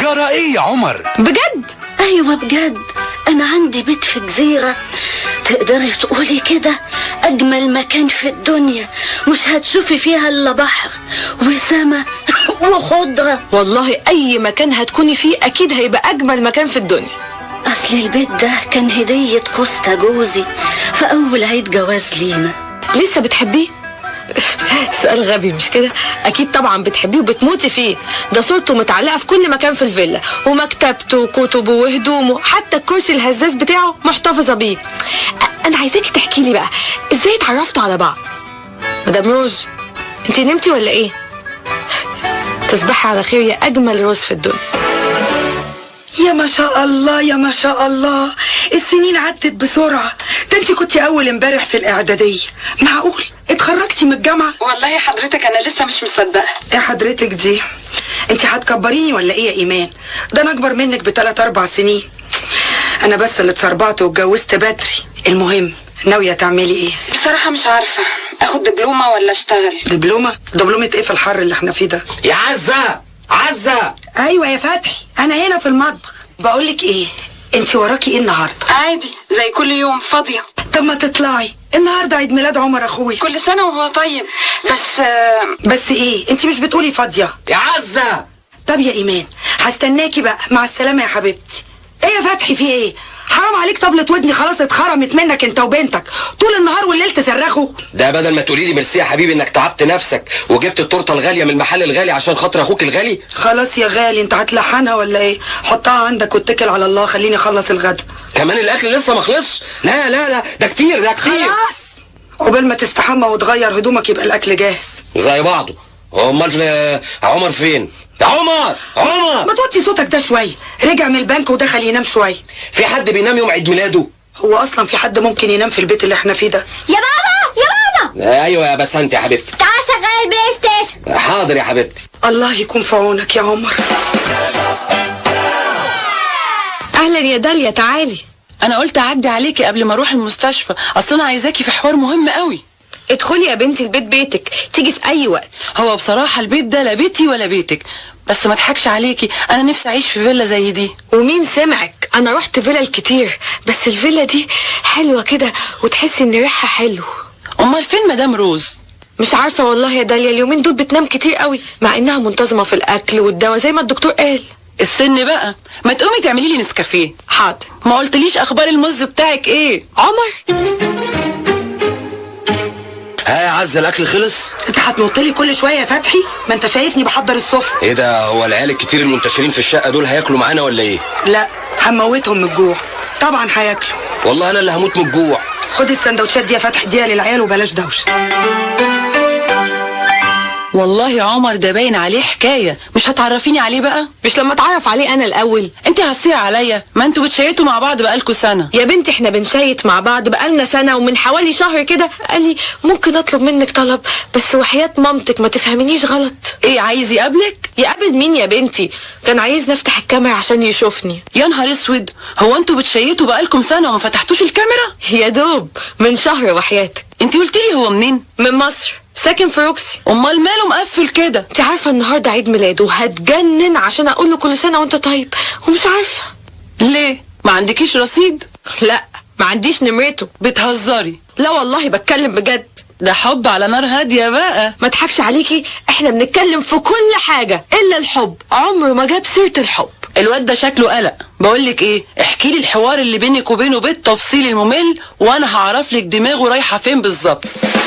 جرى ايه يا عمر بجد ايوه بجد انا عندي بيت في جزيرة تقدري تقولي كده اجمل مكان في الدنيا مش هتشوفي فيها الا بحر وسما وخضرة والله اي مكان هتكوني فيه اكيد هيبقى اجمل مكان في الدنيا اصل البيت ده كان هدية كوستا جوزي في اول عيد جواز لينا لسه بتحبيه سؤال غبي مش كده اكيد طبعا بتحبيه وبتموتي فيه ده صورته متعلقه في كل مكان في الفيلا ومكتبته وكتبه وهدومه حتى الكرسي الهزاز بتاعه محتفظه بيه أ- انا عايزاكي تحكي لي بقى ازاي اتعرفتوا على بعض مدام روز انت نمتي ولا ايه تصبحي على خير يا اجمل روز في الدنيا يا ما شاء الله يا ما شاء الله السنين عدت بسرعة ده انت كنت اول امبارح في الاعدادية معقول اتخرجتي من الجامعة والله حضرتك انا لسه مش مصدقه ايه حضرتك دي انت هتكبريني ولا ايه يا ايمان ده انا اكبر منك بثلاث اربع سنين انا بس اللي اتسربعت واتجوزت بدري المهم ناوية تعملي ايه بصراحه مش عارفه اخد دبلومه ولا اشتغل دبلومة دبلومة ايه في الحر اللي احنا فيه ده يا عزة عزة ايوه يا فتحي انا هنا في المطبخ بقولك ايه انت وراكي ايه النهارده عادي زي كل يوم فاضيه طب ما تطلعي النهارده عيد ميلاد عمر اخوي كل سنه وهو طيب بس آه، بس ايه انت مش بتقولي فاضيه يا عزة طب يا ايمان هستناكي بقى مع السلامه يا حبيبتي ايه يا فتحي في ايه حرام عليك طبلة ودني خلاص اتخرمت منك انت وبنتك طول النهار والليل تصرخوا ده بدل ما تقولي لي ميرسي يا حبيبي انك تعبت نفسك وجبت التورته الغاليه من المحل الغالي عشان خاطر اخوك الغالي خلاص يا غالي انت هتلحنها ولا ايه حطها عندك واتكل على الله خليني اخلص الغدا كمان الاكل لسه ما خلصش لا لا لا ده كتير ده كتير خلاص قبل ما تستحمى وتغير هدومك يبقى الاكل جاهز زي بعضه امال آه، عمر فين ده عمر عمر ما توطي صوتك ده شويه رجع من البنك ودخل ينام شويه في حد بينام يوم عيد ميلاده هو اصلا في حد ممكن ينام في البيت اللي احنا فيه ده يا بابا يا بابا آه، ايوه يا بسنت يا حبيبتي تعال شغل البلاي ستيشن حاضر يا حبيبتي الله يكون في عونك يا عمر اهلا يا داليا تعالي انا قلت اعدي عليكي قبل ما اروح المستشفى اصل انا عايزاكي في حوار مهم قوي ادخلي يا بنتي البيت بيتك تيجي في اي وقت هو بصراحه البيت ده لا بيتي ولا بيتك بس ما اضحكش عليكي انا نفسي اعيش في فيلا زي دي ومين سمعك انا رحت فيلل كتير بس الفيلا دي حلوه كده وتحسي ان ريحها حلو امال فين مدام روز مش عارفه والله يا داليا اليومين دول بتنام كتير قوي مع انها منتظمه في الاكل والدواء زي ما الدكتور قال السن بقى ما تقومي تعملي لي نسكافيه حاضر ما قلتليش اخبار المز بتاعك ايه عمر ها يا عزة الاكل خلص انت هتنط لي كل شويه يا فتحي ما انت شايفني بحضر السفره ايه ده هو العيال الكتير المنتشرين في الشقه دول هياكلوا معانا ولا ايه لا هموتهم من الجوع طبعا هياكلوا والله انا اللي هموت من الجوع خد السندوتشات دي يا فتحي اديها للعيال وبلاش دوشه والله يا عمر ده باين عليه حكايه مش هتعرفيني عليه بقى مش لما اتعرف عليه انا الاول انت هتصيع عليا ما انتوا بتشيتوا مع بعض بقالكوا سنه يا بنتي احنا بنشيت مع بعض بقالنا سنه ومن حوالي شهر كده قال لي ممكن اطلب منك طلب بس وحياه مامتك ما تفهمنيش غلط ايه عايز يقابلك يقابل مين يا بنتي كان عايز نفتح الكاميرا عشان يشوفني يا نهار اسود هو انتوا بتشيتوا بقالكم سنه وما فتحتوش الكاميرا يا دوب من شهر وحياتك انت قلت لي هو منين من مصر ساكن في روكسي امال ماله مقفل كده انت عارفه النهارده عيد ميلاده وهتجنن عشان اقول له كل سنه وانت طيب ومش عارفه ليه ما عندكيش رصيد لا ما عنديش نمرته بتهزري لا والله بتكلم بجد ده حب على نار هاديه بقى ما اضحكش عليكي احنا بنتكلم في كل حاجه الا الحب عمره ما جاب سيره الحب الواد ده شكله قلق بقولك ايه احكي لي الحوار اللي بينك وبينه بالتفصيل الممل وانا هعرف لك دماغه رايحه فين بالظبط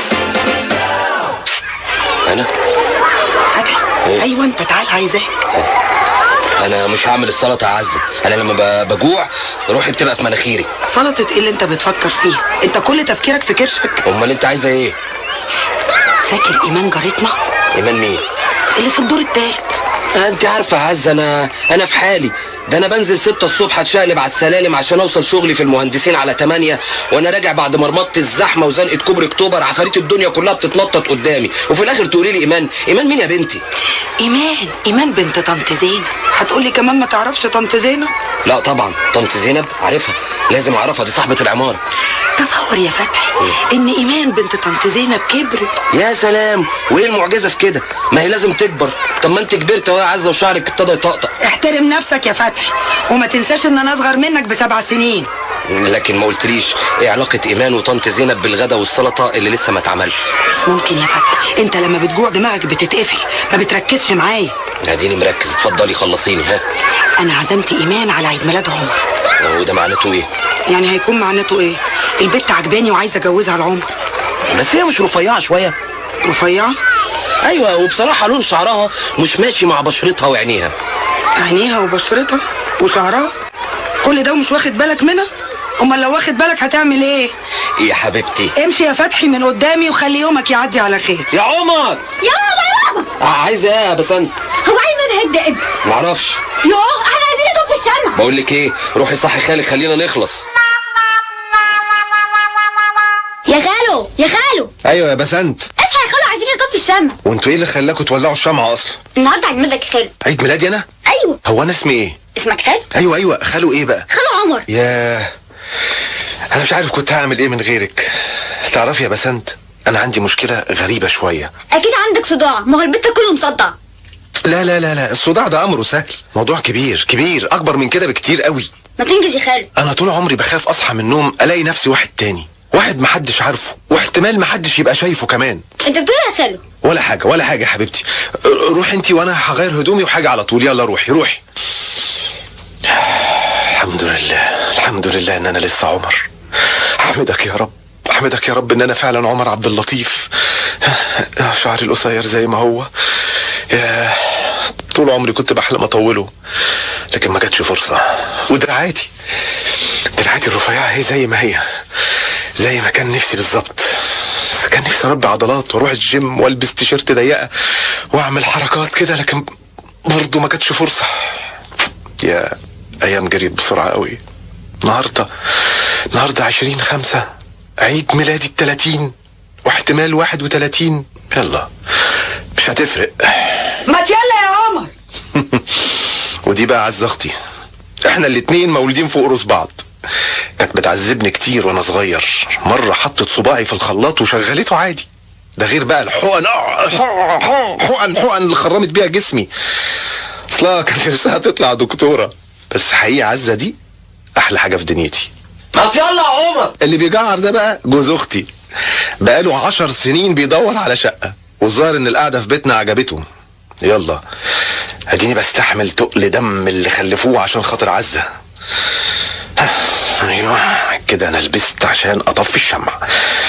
انا فتحي إيه؟ ايوه انت تعال عايزاك انا مش هعمل السلطه يا عزة انا لما ب- بجوع روحي بتبقى في مناخيري سلطه ايه اللي انت بتفكر فيها انت كل تفكيرك في كرشك امال انت عايزه ايه فاكر ايمان جارتنا ايمان مين اللي في الدور التالت انت عارفه يا عزة انا انا في حالي ده انا بنزل ستة الصبح اتشقلب على السلالم عشان اوصل شغلي في المهندسين على تمانية وانا راجع بعد مرمطة الزحمه وزنقه كوبري اكتوبر عفاريت الدنيا كلها بتتنطط قدامي وفي الاخر تقولي لي ايمان ايمان مين يا بنتي ايمان ايمان بنت طنط زينب هتقولي كمان ما تعرفش طنط زينب لا طبعا طنط زينب عارفها لازم اعرفها دي صاحبه العماره تصور يا فتحي ان ايمان بنت طنط زينب كبرت يا سلام وايه المعجزه في كده ما هي لازم تكبر طب ما انت كبرت اهو يا عزه وشعرك ابتدى يطقطق احترم نفسك يا فتحي وما تنساش ان انا اصغر منك بسبع سنين لكن ما قلتليش ايه علاقه ايمان وطنط زينب بالغدا والسلطه اللي لسه ما اتعملش مش ممكن يا فتحي انت لما بتجوع دماغك بتتقفل ما بتركزش معايا اديني مركز اتفضلي خلصيني ها انا عزمت ايمان على عيد ميلاد عمر وده معناته ايه يعني هيكون معناته ايه البت عجباني وعايزه اجوزها لعمر بس هي مش رفيعه شويه رفيعه ايوه وبصراحه لون شعرها مش ماشي مع بشرتها وعينيها عينيها وبشرتها وشعرها كل ده ومش واخد بالك منها امال لو واخد بالك هتعمل ايه يا حبيبتي امشي يا فتحي من قدامي وخلي يومك يعدي على خير يا عمر يا بابا يا بابا عايز ايه يا بسنت هو عايز مدى هد معرفش يوه احنا عايزين نطب في الشمع بقول لك ايه روحي صحي خالك خلينا نخلص يا خالو يا خالو ايوه يا بسنت اصحى يا خالو عايزين نطب في الشمع وانتوا ايه اللي خلاكوا تولعوا الشمعة اصلا النهارده عيد ميلادك يا خالو عيد ميلادي انا ايوه هو انا اسمي ايه اسمك خالو ايوه ايوه خالو ايه بقى خالو عمر ياه انا مش عارف كنت هعمل ايه من غيرك تعرفي يا بسنت انا عندي مشكلة غريبة شوية اكيد عندك صداع ما هو البيت كله مصدع لا لا لا لا الصداع ده امره سهل موضوع كبير كبير اكبر من كده بكتير قوي ما تنجز يا خالو انا طول عمري بخاف اصحى من النوم الاقي نفسي واحد تاني واحد محدش عارفه واحتمال محدش يبقى شايفه كمان انت بتقول إيه يا خالو ولا حاجة ولا حاجة يا حبيبتي روحي انتي وانا هغير هدومي وحاجة على طول يلا روحي روحي الحمد لله الحمد لله ان انا لسه عمر احمدك يا رب احمدك يا رب ان انا فعلا عمر عبد اللطيف شعري القصير زي ما هو يا طول عمري كنت بحلم اطوله لكن ما جاتش فرصة ودراعاتي دراعاتي الرفيعة هي زي ما هي زي ما كان نفسي بالظبط كان نفسي اربي عضلات واروح الجيم والبس تيشيرت ضيقه واعمل حركات كده لكن برضه ما جاتش فرصه يا ايام جريت بسرعه قوي النهارده النهارده عشرين خمسة عيد ميلادي التلاتين واحتمال واحد وتلاتين يلا مش هتفرق ما يلا يا عمر ودي بقى عز اختي احنا الاتنين مولودين فوق راس بعض كانت بتعذبني كتير وانا صغير مرة حطت صباعي في الخلاط وشغلته عادي ده غير بقى الحقن حقن حقن اللي خرمت بيها جسمي اصلها كان نفسها تطلع دكتورة بس حقيقة عزة دي احلى حاجة في دنيتي ما يلا يا عمر اللي بيجعر ده بقى جوز اختي بقاله عشر سنين بيدور على شقة والظاهر ان القعدة في بيتنا عجبته يلا اديني بستحمل تقل دم اللي خلفوه عشان خاطر عزة ايوه كده انا لبست عشان اطفي الشمع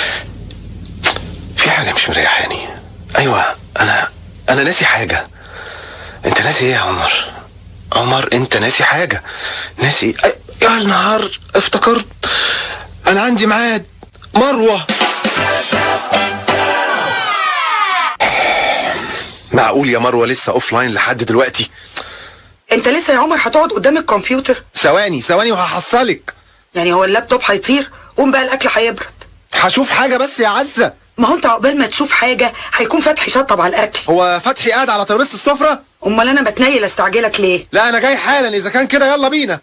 في حاجة مش مريحاني ايوه انا انا ناسي حاجة انت ناسي ايه يا عمر عمر انت ناسي حاجة ناسي أي... يا النهار افتكرت انا عندي ميعاد مروة معقول يا مروة لسه اوف لاين لحد دلوقتي انت لسه يا عمر هتقعد قدام الكمبيوتر ثواني ثواني وهحصلك يعني هو اللابتوب هيطير قوم بقى الاكل هيبرد هشوف حاجة بس يا عزة ما هو انت عقبال ما تشوف حاجه هيكون فتحي شطب على الاكل هو فتحي قاعد على ترابيزة السفرة امال انا بتنيل استعجلك ليه لا انا جاي حالا اذا كان كده يلا بينا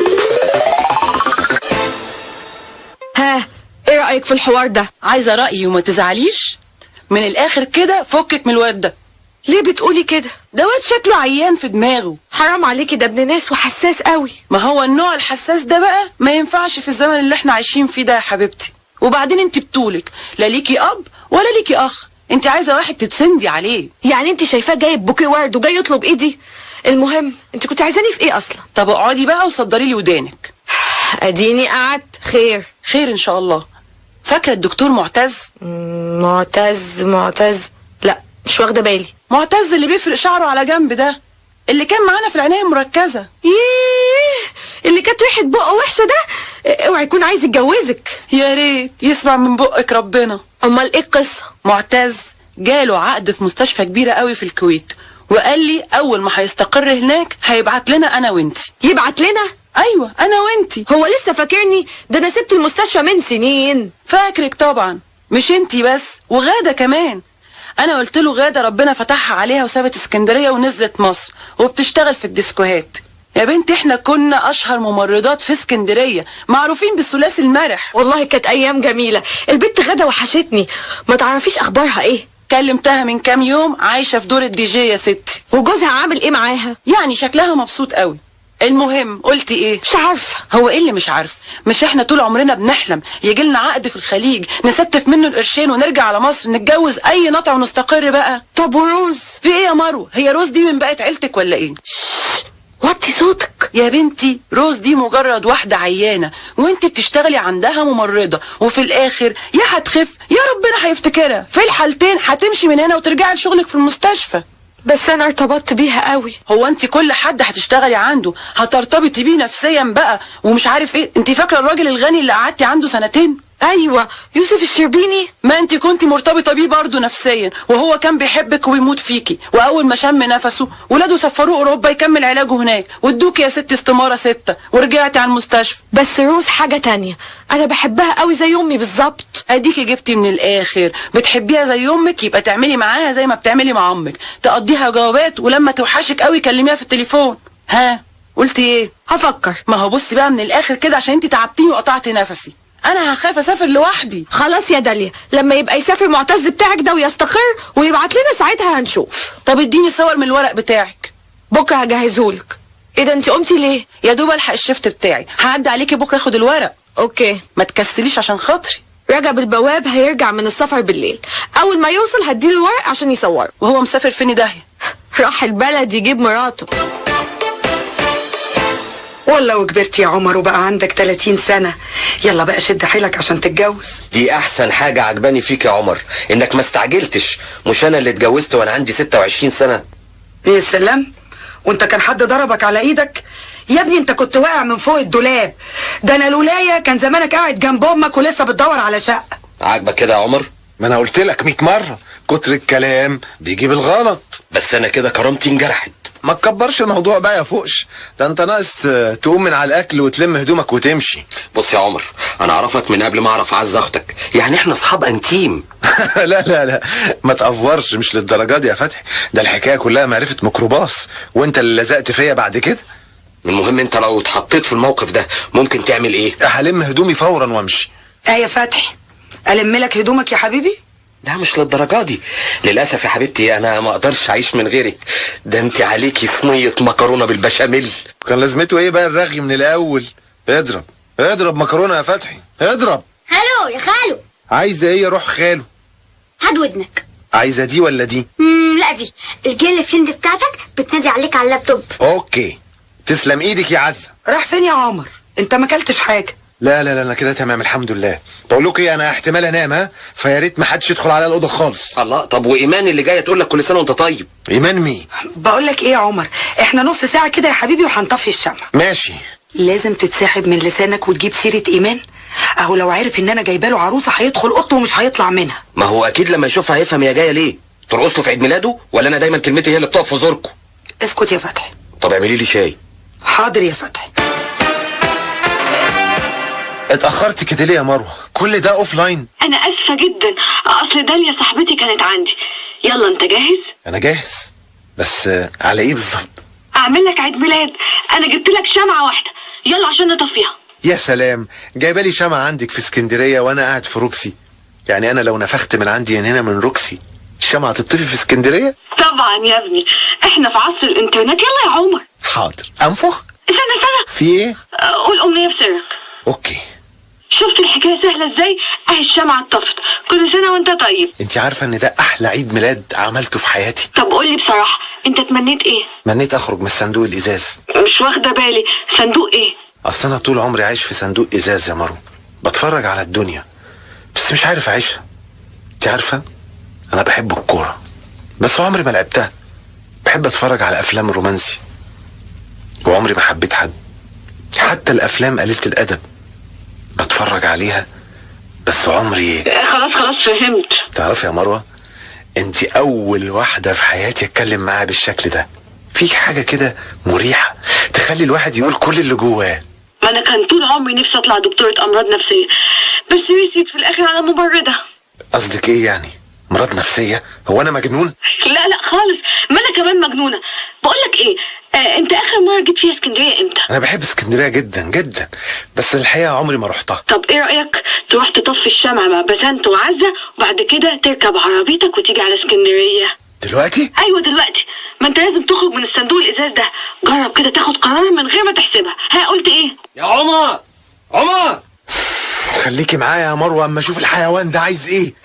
ها ايه رايك في الحوار ده عايزه رايي وما تزعليش من الاخر كده فكك من الواد ده ليه بتقولي كده ده واد شكله عيان في دماغه حرام عليكي ده ابن ناس وحساس قوي ما هو النوع الحساس ده بقى ما ينفعش في الزمن اللي احنا عايشين فيه ده يا حبيبتي وبعدين انت بتقولك لا ليكي اب ولا ليكي اخ انت عايزه واحد تتسندي عليه يعني انت شايفاه جايب بوكيه ورد وجاي يطلب ايدي المهم انت كنت عايزاني في ايه اصلا طب اقعدي بقى وصدري لي ودانك اديني قعدت خير خير ان شاء الله فاكره الدكتور معتز معتز معتز لا مش واخده بالي معتز اللي بيفرق شعره على جنب ده اللي كان معانا في العنايه المركزه ييه اللي كانت ريحه بقه وحشه ده اوعي يكون عايز يتجوزك يا ريت يسمع من بقك ربنا امال ايه القصه معتز جاله عقد في مستشفى كبيره قوي في الكويت وقال لي اول ما هيستقر هناك هيبعت لنا انا وانتي يبعت لنا ايوه انا وانتي هو لسه فاكرني ده انا سبت المستشفى من سنين فاكرك طبعا مش انتي بس وغاده كمان انا قلت له غاده ربنا فتحها عليها وسابت اسكندريه ونزلت مصر وبتشتغل في الديسكوهات يا بنت احنا كنا اشهر ممرضات في اسكندريه معروفين بالثلاثي المرح والله كانت ايام جميله البت غدا وحشتني ما تعرفيش اخبارها ايه كلمتها من كام يوم عايشه في دور الدي جي يا ستي وجوزها عامل ايه معاها يعني شكلها مبسوط قوي المهم قلتي ايه مش عارفه هو ايه اللي مش عارف مش احنا طول عمرنا بنحلم يجي لنا عقد في الخليج نستف منه القرشين ونرجع على مصر نتجوز اي نطع ونستقر بقى طب وروز في ايه يا مروه هي روز دي من بقت عيلتك ولا ايه وطي صوتك يا بنتي روز دي مجرد واحدة عيانة وانت بتشتغلي عندها ممرضة وفي الاخر يا هتخف يا ربنا هيفتكرها في الحالتين هتمشي من هنا وترجعي لشغلك في المستشفى بس انا ارتبطت بيها قوي هو انت كل حد هتشتغلي عنده هترتبطي بيه نفسيا بقى ومش عارف ايه انت فاكره الراجل الغني اللي قعدتي عنده سنتين ايوه يوسف الشربيني ما انت كنت مرتبطه بيه برضه نفسيا وهو كان بيحبك ويموت فيكي واول ما شم نفسه ولاده سفروه اوروبا يكمل علاجه هناك وادوك يا ست استماره سته ورجعتي على المستشفى بس روز حاجه تانية انا بحبها قوي زي امي بالظبط اديكي جبتي من الاخر بتحبيها زي امك يبقى تعملي معاها زي ما بتعملي مع امك تقضيها جوابات ولما توحشك قوي كلميها في التليفون ها قلتي ايه هفكر ما هو بصي بقى من الاخر كده عشان انت تعبتيني وقطعتي نفسي انا هخاف اسافر لوحدي خلاص يا داليا لما يبقى يسافر معتز بتاعك ده ويستقر ويبعت لنا ساعتها هنشوف طب اديني صور من الورق بتاعك بكره هجهزهولك ايه ده انت قمتي ليه يا دوب الحق الشفت بتاعي هعدي عليكي بكره اخد الورق اوكي ما تكسليش عشان خاطري رجب البواب هيرجع من السفر بالليل اول ما يوصل هديله الورق عشان يصوره وهو مسافر فين داهيه راح البلد يجيب مراته والله وكبرت يا عمر وبقى عندك 30 سنة يلا بقى شد حيلك عشان تتجوز دي احسن حاجة عجباني فيك يا عمر انك ما استعجلتش مش انا اللي اتجوزت وانا عندي 26 سنة يا سلام وانت كان حد ضربك على ايدك يا ابني انت كنت واقع من فوق الدولاب ده انا لولايا كان زمانك قاعد جنب امك ولسه بتدور على شقة عاجبك كده يا عمر ما انا قلت لك 100 مره كتر الكلام بيجيب الغلط بس انا كده كرامتي انجرحت ما تكبرش الموضوع بقى يا فوقش ده انت ناقص آه، تقوم من على الاكل وتلم هدومك وتمشي بص يا عمر انا اعرفك من قبل ما اعرف عز اختك يعني احنا اصحاب انتيم لا لا لا ما تأفورش مش للدرجه دي يا فتحي ده الحكايه كلها معرفه ميكروباص وانت اللي لزقت فيا بعد كده المهم انت لو اتحطيت في الموقف ده ممكن تعمل ايه هلم هدومي فورا وامشي اه يا فتحي الم لك هدومك يا حبيبي لا مش للدرجه دي للاسف يا حبيبتي انا ما اقدرش اعيش من غيرك ده انت عليكي صينيه مكرونه بالبشاميل كان لازمته ايه بقى الرغي من الاول اضرب اضرب مكرونه يا فتحي اضرب خالو يا خالو عايزه ايه روح خاله هات ودنك عايزه دي ولا دي مم لا دي الجيرل فريند بتاعتك بتنادي عليك على اللابتوب اوكي تسلم ايدك يا عزه راح فين يا عمر انت ما اكلتش حاجة لا لا لا انا كده تمام الحمد لله بقول لكم ايه انا احتمال انام ها فيا ريت ما حدش يدخل على الاوضه خالص الله طب وايمان اللي جايه تقول لك كل سنه وانت طيب ايمان مين بقول لك ايه يا عمر احنا نص ساعة كده يا حبيبي وهنطفي الشمع ماشي لازم تتسحب من لسانك وتجيب سيرة ايمان اهو لو عرف ان انا جايبه له عروسه هيدخل اوضته ومش هيطلع منها ما هو اكيد لما يشوفها هيفهم هي جايه ليه ترقص له في عيد ميلاده ولا انا دايما كلمتي هي اللي بتقف في زوركم اسكت يا فتحي طب اعملي لي شاي حاضر يا فتحي اتاخرت كده ليه يا مروه كل ده اوف لاين انا اسفه جدا اصل داليا صاحبتي كانت عندي يلا انت جاهز انا جاهز بس آه، على ايه بالظبط اعمل لك عيد ميلاد انا جبت لك شمعه واحده يلا عشان نطفيها يا سلام جايبه لي شمعة عندك في اسكندريه وانا قاعد في روكسي يعني انا لو نفخت من عندي هنا من روكسي الشمعة تطفي في اسكندريه طبعا يا ابني احنا في عصر الانترنت يلا يا عمر حاضر انفخ استنى استنى في ايه أه، قول امنيه بسرك اوكي شفت الحكايه سهله ازاي اهي الشمعه اتطفت كل سنه وانت طيب انت عارفه ان ده احلى عيد ميلاد عملته في حياتي طب قول لي بصراحه انت تمنيت ايه منيت اخرج من صندوق الازاز مش واخده بالي صندوق ايه اصل انا طول عمري عايش في صندوق ازاز يا مرو بتفرج على الدنيا بس مش عارف اعيشها انت عارفه انا بحب الكوره بس عمري ما لعبتها بحب اتفرج على افلام رومانسي وعمري ما حبيت حد حتى الافلام قليله الادب بتفرج عليها بس عمري أه، خلاص خلاص فهمت تعرفي يا مروه انت اول واحده في حياتي اتكلم معاها بالشكل ده في حاجه كده مريحه تخلي الواحد يقول كل اللي جواه ما انا كان طول عمري نفسي اطلع دكتوره امراض نفسيه بس رسيت في الاخر على ممرضه قصدك ايه يعني مرض نفسيه هو انا مجنون لا لا خالص ما انا كمان مجنونه بقول لك ايه آه انت اخر مره جيت فيها اسكندريه امتى انا بحب اسكندريه جدا جدا بس الحقيقه عمري ما رحتها طب ايه رايك تروح تطفي الشمع مع بسنت وعزه وبعد كده تركب عربيتك وتيجي على اسكندريه دلوقتي ايوه دلوقتي ما انت لازم تخرج من الصندوق الازاز ده جرب كده تاخد قرار من غير ما تحسبها ها قلت ايه يا عمر عمر خليكي معايا يا مروه اما اشوف الحيوان ده عايز ايه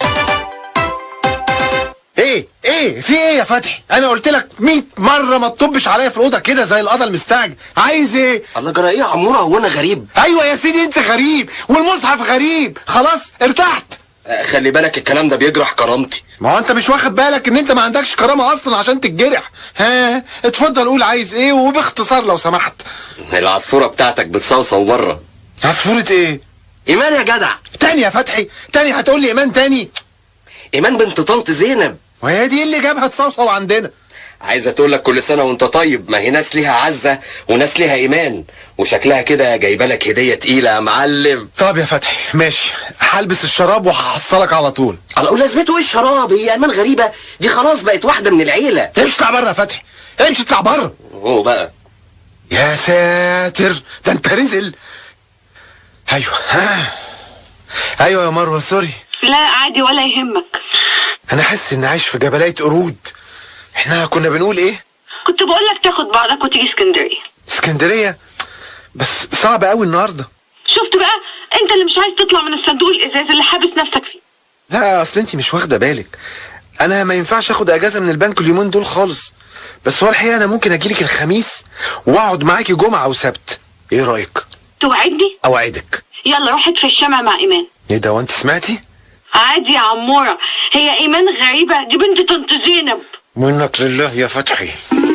ايه ايه في ايه يا فتحي انا قلت لك 100 مره ما تطبش عليا في الاوضه كده زي القضا المستعجل عايز ايه الله جرى ايه يا عموره هو انا غريب ايوه يا سيدي انت غريب والمصحف غريب خلاص ارتحت آه، خلي بالك الكلام ده بيجرح كرامتي ما هو انت مش واخد بالك ان انت ما عندكش كرامه اصلا عشان تتجرح ها اتفضل قول عايز ايه وباختصار لو سمحت العصفوره بتاعتك بتصوصو بره عصفوره ايه ايمان يا جدع تاني يا فتحي تاني هتقول لي ايمان تاني ايمان بنت طنط زينب وهي دي اللي جابها تصوصو عندنا عايزه تقول لك كل سنه وانت طيب ما هي ناس ليها عزه وناس ليها ايمان وشكلها كده جايبه لك هديه تقيله يا معلم طب يا فتحي ماشي هلبس الشراب وهحصلك على طول الله ولازمته ايه الشراب هي ايمان غريبه دي خلاص بقت واحده من العيله امشي اطلع بره يا فتحي امشي اطلع بره هو بقى يا ساتر ده انت رزل ايوه ها. ايوه يا مروه سوري لا عادي ولا يهمك انا حاسس اني عايش في جبلية قرود احنا كنا بنقول ايه كنت بقول لك تاخد بعضك وتيجي اسكندريه اسكندريه بس صعب قوي النهارده شفت بقى انت اللي مش عايز تطلع من الصندوق الازاز اللي حابس نفسك فيه لا اصل انت مش واخده بالك انا ما ينفعش اخد اجازه من البنك اليومين دول خالص بس هو الحقيقه انا ممكن اجيلك الخميس واقعد معاكي جمعه وسبت ايه رايك توعدني اوعدك يلا روح اطفي الشمع مع ايمان ايه ده وانت سمعتي عادي يا عموره هي ايمان غريبه دي بنت طنط زينب منك لله يا فتحي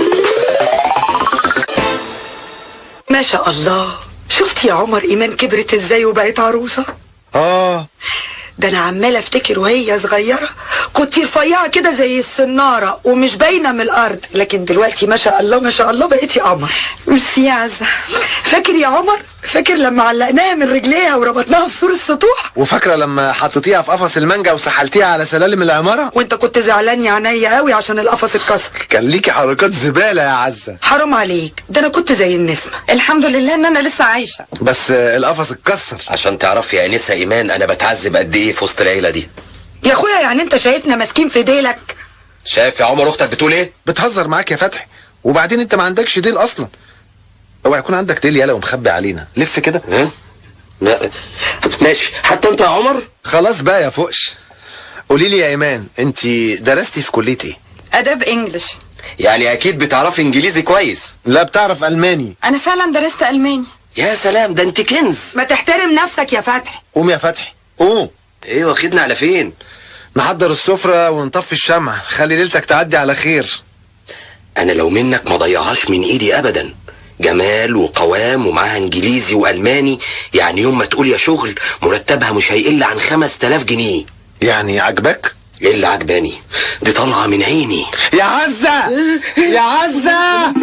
ما شاء الله شفت يا عمر ايمان كبرت ازاي وبقت عروسه اه ده انا عماله افتكر وهي صغيره كنت رفيعه كده زي السناره ومش باينه من الارض لكن دلوقتي ما شاء الله ما شاء الله بقيت يا قمر ميرسي يا عزة فاكر يا عمر فاكر لما علقناها من رجليها وربطناها في سور السطوح وفاكره لما حطيتيها في قفص المانجا وسحلتيها على سلالم العماره وانت كنت زعلان يا عينيا قوي عشان القفص اتكسر كان ليكي حركات زباله يا عزه حرام عليك ده انا كنت زي النسمه الحمد لله ان انا لسه عايشة بس آه، القفص اتكسر عشان تعرفي يا انسه ايمان انا بتعذب قد ايه في وسط العيله دي يا اخويا يعني انت شايفنا ماسكين في ديلك شايف يا عمر اختك بتقول ايه بتهزر معاك يا فتحي وبعدين انت ما عندكش ديل اصلا اوعى يكون عندك ديل يالا ومخبي علينا لف كده ها لا ماشي حتى انت يا عمر خلاص بقى يا فوقش قولي لي يا ايمان انت درستي في كليه ايه اداب انجلش يعني اكيد بتعرفي انجليزي كويس لا بتعرف الماني انا فعلا درست الماني يا سلام ده انت كنز ما تحترم نفسك يا فتحي قوم يا فتحي قوم ايه واخدنا على فين نحضر السفرة ونطفي الشمع خلي ليلتك تعدي على خير انا لو منك ما ضيعهاش من ايدي ابدا جمال وقوام ومعاها انجليزي والماني يعني يوم ما تقول يا شغل مرتبها مش هيقل عن خمس تلاف جنيه يعني عجبك ايه اللي عجباني دي طالعه من عيني يا عزة يا عزة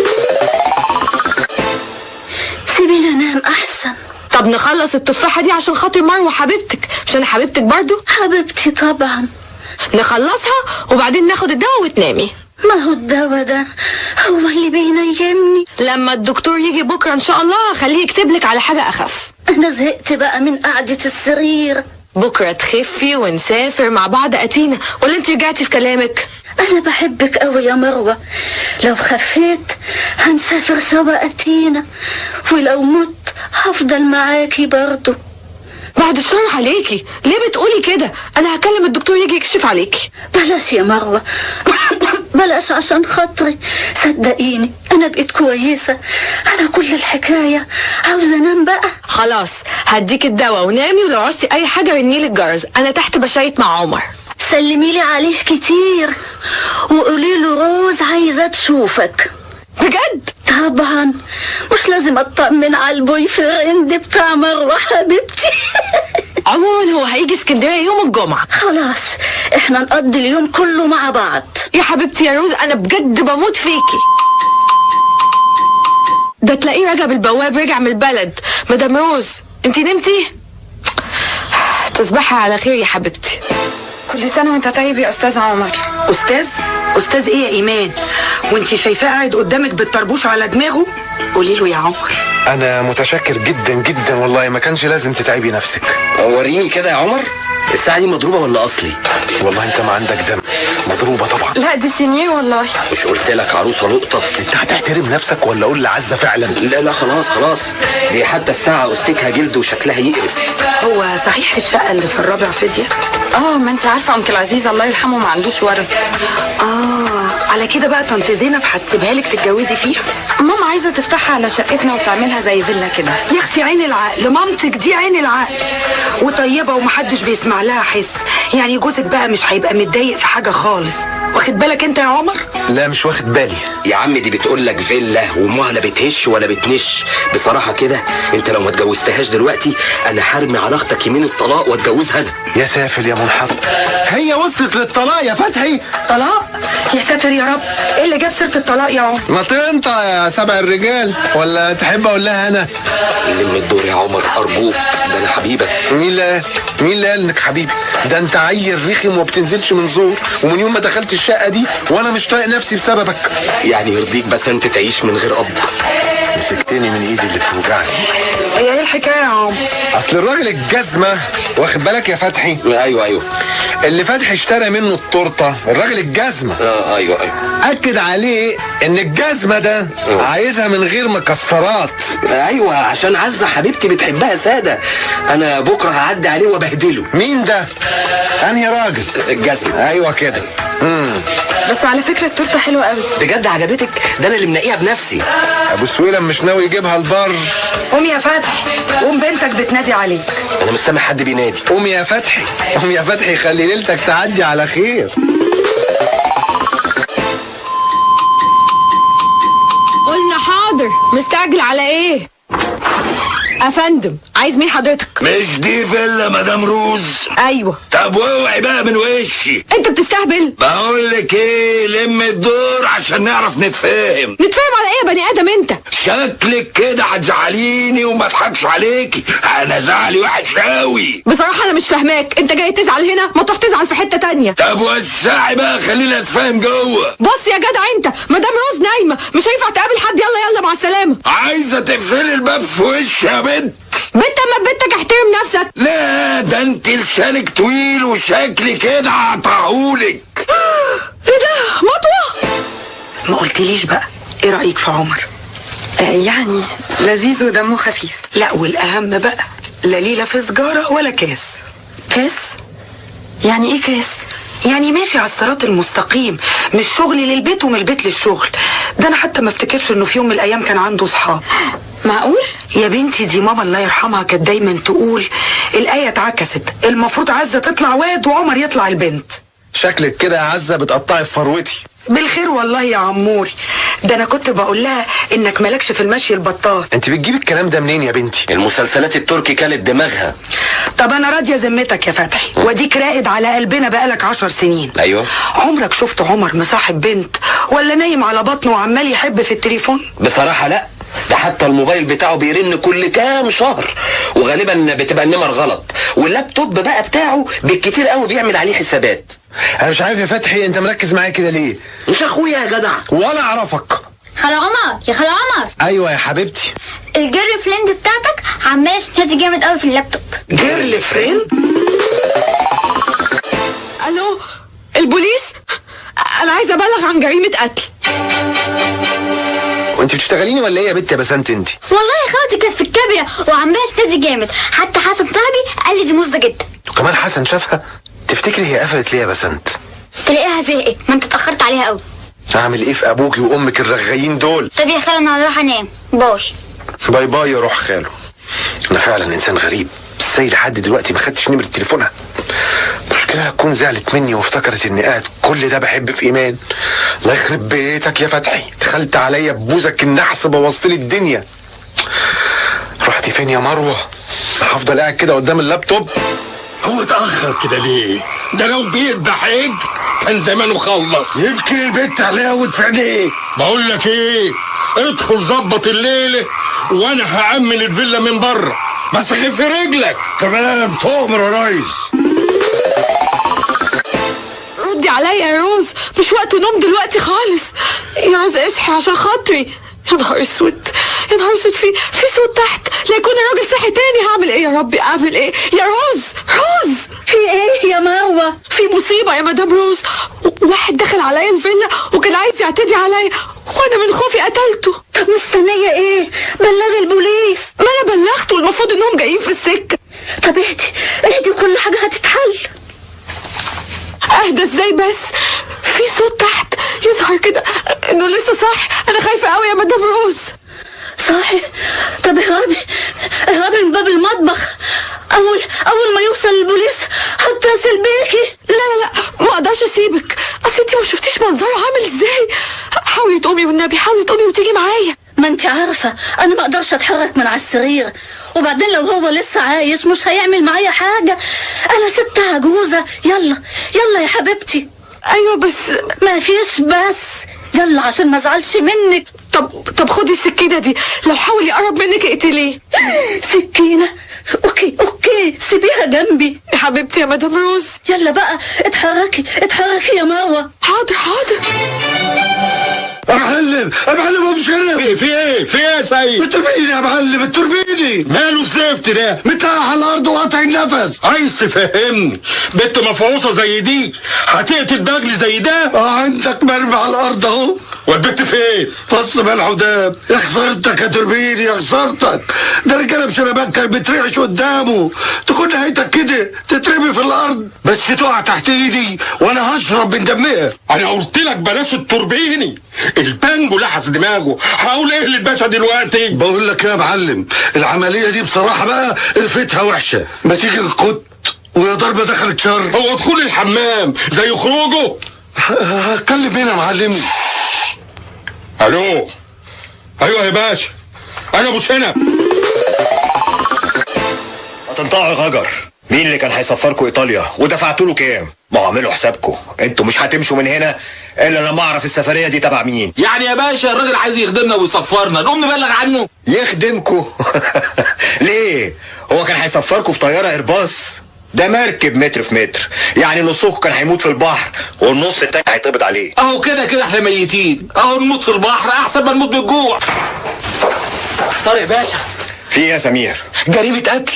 سيبيني انام احسن طب نخلص التفاحة دي عشان خاطر مروة حبيبتك مش انا حبيبتك برضو حبيبتي طبعا نخلصها وبعدين ناخد الدواء وتنامي ما هو الدواء ده هو اللي بينيمني لما الدكتور يجي بكرة ان شاء الله خليه يكتب لك على حاجة اخف انا زهقت بقى من قعدة السرير بكرة تخفي ونسافر مع بعض اتينا ولا انت رجعتي في كلامك انا بحبك قوي يا مروة لو خفيت هنسافر سوا اتينا ولو مت هفضل معاكي برضو بعد الشر عليكي ليه بتقولي كده انا هكلم الدكتور يجي يكشف عليكي بلاش يا مروة بلاش عشان خاطري صدقيني انا بقيت كويسة انا كل الحكاية عاوزة انام بقى خلاص هديك الدواء ونامي ولو عوزتي اي حاجة رنيلي الجرس انا تحت بشايت مع عمر سلمي لي عليه كتير وقولي له روز عايزة تشوفك بجد طبعا مش لازم اطمن على البوي فريند بتاع مروة حبيبتي عموما هو هيجي اسكندرية يوم الجمعة خلاص احنا نقضي اليوم كله مع بعض يا حبيبتي يا روز انا بجد بموت فيكي ده تلاقيه رجب البواب رجع من البلد مدام روز انتي نمتي تصبحي على خير يا حبيبتي كل سنة وانت طيب يا استاذ عمر استاذ استاذ ايه يا ايمان وانت شايفاه قاعد قدامك بالطربوش على دماغه قولي له يا عمر انا متشكر جدا جدا والله ما كانش لازم تتعبي نفسك وريني كده يا عمر الساعة دي مضروبة ولا أصلي؟ والله انت ما عندك دم مضروبة طبعا لا دي سينيه والله مش قلت لك عروسة لقطة؟ انت هتحترم نفسك ولا اقول لعزة فعلا لا لا خلاص خلاص دي حتى الساعة أستيكها جلد وشكلها يقرف هو صحيح الشقة اللي في الرابع فدية اه ما انت عارفه انكل عزيز الله يرحمه ما عندوش ورث اه على كده بقى طنط زينب هتسيبها لك تتجوزي فيها ماما عايزه تفتحها على شقتنا وتعملها زي فيلا كده يا اختي عين العقل مامتك دي عين العقل وطيبه ومحدش بيسمع لها حس يعني جوزك بقى مش هيبقى متضايق في حاجه خالص واخد بالك انت يا عمر لا مش واخد بالي يا عم دي بتقول لك فيلا وامها لا بتهش ولا بتنش بصراحة كده انت لو ما اتجوزتهاش دلوقتي انا هرمي على اختك يمين الطلاق واتجوزها انا يا سافل يا منحط هي وصلت للطلاق يا فتحي طلاق يا ساتر يا رب ايه اللي جاب سيره الطلاق يا عمر ما تنطق يا سبع الرجال ولا تحب اقول لها انا لم الدور يا عمر ارجوك ده انا حبيبك مين اللي قال مين اللي قال انك حبيبي ده انت عيل رخم وما بتنزلش من زور ومن يوم ما دخلت الشقه دي وانا مش طايق نفسي بسببك يعني يرضيك بس انت تعيش من غير اب مسكتني من ايدي اللي بتوجعني هي ايه الحكايه يا عمر اصل الراجل الجزمه واخد بالك يا فتحي ايوه ايوه اللي فتحي اشترى منه التورته الراجل الجزمه اه ايوه ايوه اكد عليه ان الجزمه ده عايزها من غير مكسرات ايوه عشان عزة حبيبتي بتحبها سادة انا بكرة هعدي عليه وبهدله مين ده انهي راجل الجزمة ايوه كده امم بس على فكره التورته حلوه قوي بجد عجبتك ده انا اللي منقيها بنفسي ابو سويلم مش ناوي يجيبها البر قوم يا فتحي قوم بنتك بتنادي عليك انا مش سامع حد بينادي قوم يا فتحي قوم يا فتحي خلي ليلتك تعدي على خير قلنا حاضر مستعجل على ايه افندم عايز مين حضرتك مش دي فيلا مدام روز ايوه طب واوعي بقى من وشي انت بتستهبل بقول لك ايه لم الدور عشان نعرف نتفاهم نتفاهم على ايه يا بني ادم انت شكلك كده هتزعليني وما اضحكش عليكي انا زعلي وحش قوي بصراحه انا مش فاهماك انت جاي تزعل هنا ما تروح تزعل في حته تانية طب وسعي بقى خلينا نتفاهم جوه بص يا جدع انت مدام روز نايمه مش هينفع تقابل حد يلا يلا مع السلامه عايزه تقفلي الباب في وشي يا بنت بنت اما بنتك احترم نفسك لا ده انت لسانك طويل وشكلي كده هقطعهولك ايه ده مطوه ما قلتليش بقى ايه رايك في عمر آه يعني لذيذ ودمه خفيف لا والاهم بقى لا ليله في سجاره ولا كاس كاس يعني ايه كاس يعني ماشي على الصراط المستقيم مش شغل للبيت ومن البيت للشغل ده انا حتى ما افتكرش انه في يوم من الايام كان عنده صحاب معقول يا بنتي دي ماما الله يرحمها كانت دايما تقول الآية اتعكست المفروض عزة تطلع واد وعمر يطلع البنت شكلك كده يا عزه بتقطعي في فروتي بالخير والله يا عموري ده انا كنت بقول لها انك مالكش في المشي البطال انت بتجيبي الكلام ده منين يا بنتي المسلسلات التركي كانت دماغها طب انا راضيه ذمتك يا فتحي واديك راقد على قلبنا بقالك عشر سنين ايوه عمرك شفت عمر مصاحب بنت ولا نايم على بطنه وعمال يحب في التليفون بصراحة لا ده حتى الموبايل بتاعه بيرن كل كام شهر وغالبا بتبقى النمر غلط واللابتوب بقى بتاعه بالكتير قوي بيعمل عليه حسابات انا مش عارف يا فتحي انت مركز معايا كده ليه مش اخويا يا جدع ولا اعرفك خالة عمر يا خالة عمر ايوه يا حبيبتي الجيرل فريند بتاعتك عمالة تنادي جامد قوي في اللابتوب جيرل فريند الو البوليس انا عايزه ابلغ عن جريمه قتل وانت بتشتغليني ولا ايه يا بنت يا بسنت انت والله خالتي كانت في الكاميرا وعمالة تنادي جامد حتى حسن صاحبي قال لي دي مزة جدا وكمان حسن شافها تفتكري هي قفلت ليه يا بسنت تلاقيها زهقت ما انت اتأخرت عليها قوي اعمل ايه في ابوكي وامك الرغايين دول طب يا خالة انا هروح انام باي باي باي يا روح خاله انا فعلا انسان غريب ازاي لحد دلوقتي ما خدتش نمره تليفونها المشكله هتكون زعلت مني وافتكرت اني قاعد كل ده بحب في ايمان الله يخرب بيتك يا فتحي دخلت عليا ببوزك النحس بوظت لي الدنيا رحتي فين يا مروه هفضل قاعد كده قدام اللابتوب هو اتأخر كده ليه؟ ده لو بيذبح حج كان زمانه خلص يمكن البت هلاوت في عينيه بقول لك ايه؟ ادخل ظبط الليلة وانا هأمن الفيلا من بره بس خف رجلك تمام تؤمر يا ريس رد ردي عليا يا روز مش وقت نوم دلوقتي خالص يا روز اصحي عشان خاطري يا نهار اسود يا نهار اسود في في صوت تحت لا يكون الراجل صحي تاني هعمل ايه يا ربي اعمل ايه يا روز روز في ايه يا مروه في مصيبه يا مدام روز واحد دخل عليا الفيلا وكان عايز يعتدي عليا وانا من خوفي قتلته طب مستنيه ايه بلغي البوليس ما انا بلغت والمفروض انهم جايين في السكه طب اهدي اهدي وكل حاجه هتتحل اهدى ازاي بس في صوت تحت يظهر كده انه لسه صاحي انا خايفه قوي يا مدام روز صاحي طب اهربي اهربي من باب المطبخ اول اول ما يوصل البوليس هتصل بيكي لا لا لا ما اقدرش اسيبك اصل انت ما شفتيش منظره عامل ازاي حاولي تقومي والنبي حاولي تقومي وتيجي معايا ما انت عارفه انا ما اقدرش اتحرك من على السرير وبعدين لو هو لسه عايش مش هيعمل معايا حاجه انا ست عجوزه يلا يلا يا حبيبتي ايوه بس ما فيش بس يلا عشان ما ازعلش منك طب طب خدي السكينه دي لو حاول يقرب منك اقتليه سكينه اوكي اوكي سيبيها جنبي يا حبيبتي يا مدام روز يلا بقى اتحركي اتحركي يا مروه حاضر حاضر يا معلم يا معلم ابو شرف في في ايه في ايه يا سيد التوربيني يا معلم التوربيني ماله الزفت ده متاح على الارض وقاطع النفس عايز تفهمني بنت مفعوصه زي دي هتقتل دجل زي ده اه عندك مرمي على الارض اهو والبنت فين فص ملح وداب يا خسارتك يا توربيني يا خسارتك ده رجاله بشنبات كان بترعش قدامه تكون نهايتك كده تترمي في الارض بس تقع تحت ايدي وانا هشرب من دمها انا قلت لك بلاش التوربيني البانجو لحس دماغه هقول ايه للباشا دلوقتي بقول لك يا معلم العمليه دي بصراحه بقى قرفتها وحشه ما تيجي القط ويا ضربه دخلت شر هو دخول الحمام زي خروجه هتكلم مين يا معلمي الو ايوه يا باشا انا ابو سنه هتنطقوا يا غجر مين اللي كان هيسفركوا ايطاليا ودفعتوا له كام ما هو اعملوا حسابكم انتوا مش هتمشوا من هنا الا لما اعرف السفريه دي تبع مين يعني يا باشا الراجل عايز يخدمنا ويصفرنا نقوم نبلغ عنه يخدمكوا ليه هو كان هيسفركوا في طياره ايرباص ده مركب متر في متر يعني نصكم كان هيموت في البحر والنص التاني هيتقبض عليه اهو كده كده احنا ميتين اهو نموت في البحر احسن ما نموت بالجوع طارق باشا في ايه يا سمير جريمه قتل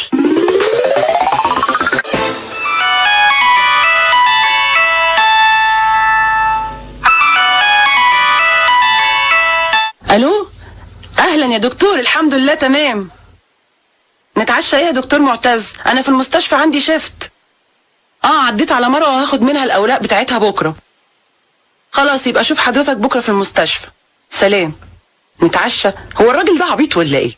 الو اهلا يا دكتور الحمد لله تمام نتعشى ايه يا دكتور معتز انا في المستشفى عندي شفت اه عديت على مروه وهاخد منها الاوراق بتاعتها بكره خلاص يبقى اشوف حضرتك بكره في المستشفى سلام نتعشى هو الراجل ده عبيط ولا ايه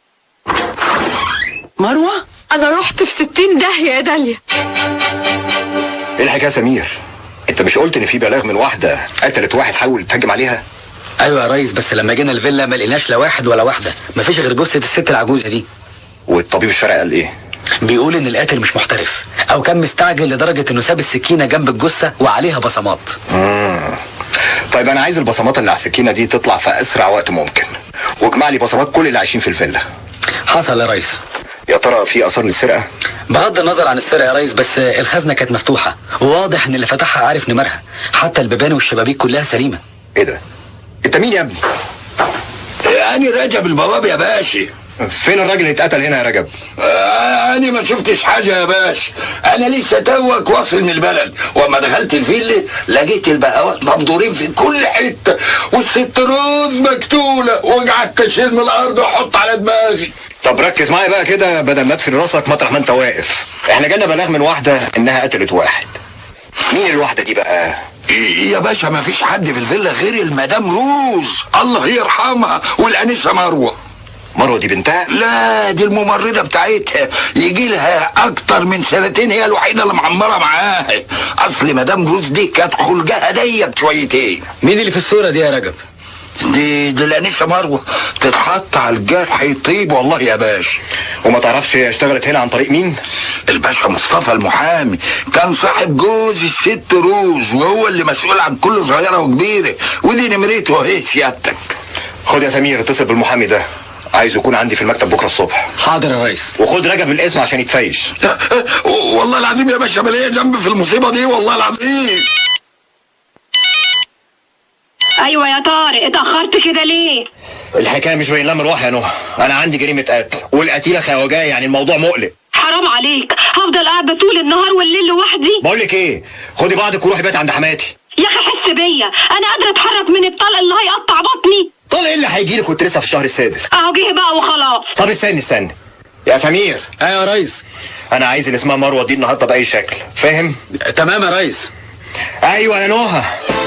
مروه انا رحت في ستين داهيه يا داليا ايه الحكايه يا سمير انت مش قلت ان في بلاغ من واحده قتلت واحد حاول تهجم عليها ايوه يا ريس بس لما جينا الفيلا ما لقيناش لا واحد ولا واحده مفيش غير جثه الست العجوزه دي والطبيب الشرعي قال ايه بيقول ان القاتل مش محترف او كان مستعجل لدرجه انه ساب السكينه جنب الجثه وعليها بصمات مم. طيب انا عايز البصمات اللي على السكينه دي تطلع في اسرع وقت ممكن واجمع لي بصمات كل اللي عايشين في الفيلا حصل يا ريس يا ترى في اثار للسرقه بغض النظر عن السرقه يا ريس بس الخزنه كانت مفتوحه وواضح ان اللي فتحها عارف نمرها حتى البيبان والشبابيك كلها سليمه ايه ده انت مين يا ابني يعني رجب البواب يا باشا فين الراجل اللي اتقتل هنا يا رجب آه انا ما شفتش حاجه يا باش انا لسه توك واصل من البلد واما دخلت الفيلا لقيت البقوات مبدورين في كل حته والست روز مقتوله وقعدت اشيل من الارض واحط على دماغي طب ركز معايا بقى كده بدل ما ادفن راسك مطرح ما انت واقف احنا جالنا بلاغ من واحده انها قتلت واحد مين الواحده دي بقى يا باشا ما فيش حد في الفيلا غير المدام روز الله يرحمها والانسه مروه مروه دي بنتها لا دي الممرضة بتاعتها يجي لها أكتر من سنتين هي الوحيدة اللي معمرة معاها أصل مدام روز دي كانت خلقها ضيق شويتين مين اللي في الصوره دي يا رجب دي دي الأنسة مروة تتحط على الجرح يطيب والله يا باشا وما تعرفش هي اشتغلت هنا عن طريق مين الباشا مصطفى المحامي كان صاحب جوز الست روز وهو اللي مسؤول عن كل صغيرة وكبيرة ودي نمرته اهي سيادتك خد يا سمير اتصل بالمحامي ده عايز يكون عندي في المكتب بكره الصبح حاضر يا ريس وخد رجب الاسم عشان يتفيش والله العظيم يا باشا ما ليا ذنب في المصيبة دي والله العظيم ايوه يا طارق اتاخرت كده ليه الحكايه مش باين لها مروحه يا نهى انا عندي جريمه قتل والقتيله خواجايه يعني الموضوع مقلق حرام عليك هفضل قاعده طول النهار والليل لوحدي بقول لك ايه خدي بعضك وروحي بيت عند حماتي يا اخي حس بيا انا قادره اتحرك من الطلق اللي هيقطع بطني طال ايه اللي هيجي لك كنت لسه في الشهر السادس اهو جه بقى وخلاص طب استني استني يا سمير ايوه يا ريس انا عايز اللي اسمها مروه دي النهارده باي شكل فاهم تمام يا ريس ايوه يا نهى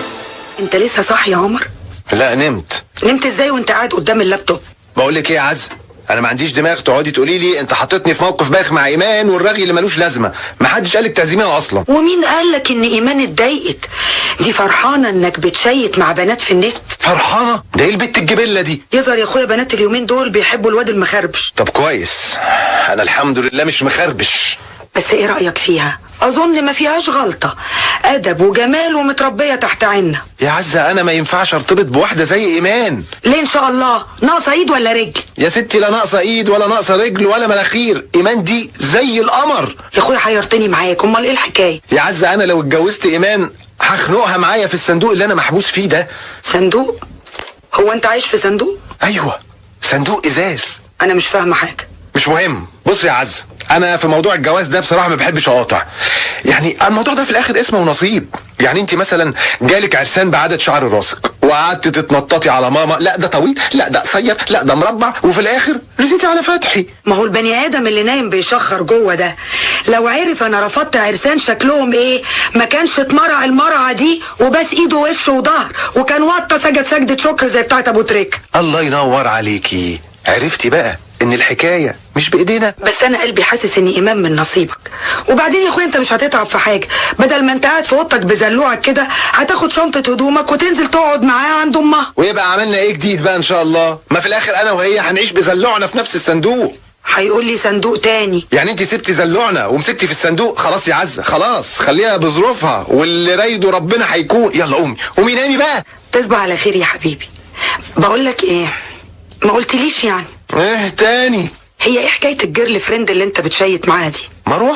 انت لسه صاحي يا عمر لا نمت نمت ازاي وانت قاعد قدام اللابتوب بقول لك ايه يا عز انا ما عنديش دماغ تقعدي تقولي لي انت حطيتني في موقف بايخ مع ايمان والرغي اللي ملوش لازمه ما حدش قالك تعزميها اصلا ومين قالك ان ايمان اتضايقت دي فرحانه انك بتشيت مع بنات في النت فرحانه ده ايه البت الجبله دي يظهر يا اخويا بنات اليومين دول بيحبوا الواد المخربش طب كويس انا الحمد لله مش مخربش بس ايه رايك فيها اظن ما فيهاش غلطه ادب وجمال ومتربيه تحت عنا يا عزة انا ما ينفعش ارتبط بواحده زي ايمان ليه ان شاء الله ناقصه ايد ولا رجل يا ستي لا ناقصه ايد ولا ناقصه رجل ولا مناخير ايمان دي زي القمر يا اخويا حيرتني معاك امال ايه الحكايه يا عزة انا لو اتجوزت ايمان هخنقها معايا في الصندوق اللي انا محبوس فيه ده صندوق هو انت عايش في صندوق ايوه صندوق ازاز انا مش فاهمه حاجه مش مهم بص يا عز انا في موضوع الجواز ده بصراحه ما بحبش اقاطع يعني الموضوع ده في الاخر اسمه ونصيب يعني انت مثلا جالك عرسان بعدد شعر راسك وقعدت تتنططي على ماما لا ده طويل لا ده قصير لا ده مربع وفي الاخر رسيتي على فتحي ما هو البني ادم اللي نايم بيشخر جوه ده لو عرف انا رفضت عرسان شكلهم ايه ما كانش اتمرع المرعه دي وبس ايده ووشه وظهر وكان وطى سجد سجده شكر زي بتاعت ابو تريك الله ينور عليكي عرفتي بقى ان الحكايه مش بايدينا بس انا قلبي حاسس ان ايمان من نصيبك وبعدين يا اخويا انت مش هتتعب في حاجه بدل ما انت قاعد في اوضتك بزلوعك كده هتاخد شنطه هدومك وتنزل تقعد معاه عند امها ويبقى عملنا ايه جديد بقى ان شاء الله ما في الاخر انا وهي هنعيش بزلوعنا في نفس الصندوق هيقول لي صندوق تاني يعني انت سبتي زلوعنا ومسكتي في الصندوق خلاص يا عزه خلاص خليها بظروفها واللي رايده ربنا هيكون يلا قومي قومي نامي بقى تصبح على خير يا حبيبي بقول لك ايه ما قلتليش يعني ايه تاني هي ايه حكايه الجيرل فريند اللي انت بتشيت معاها دي مروه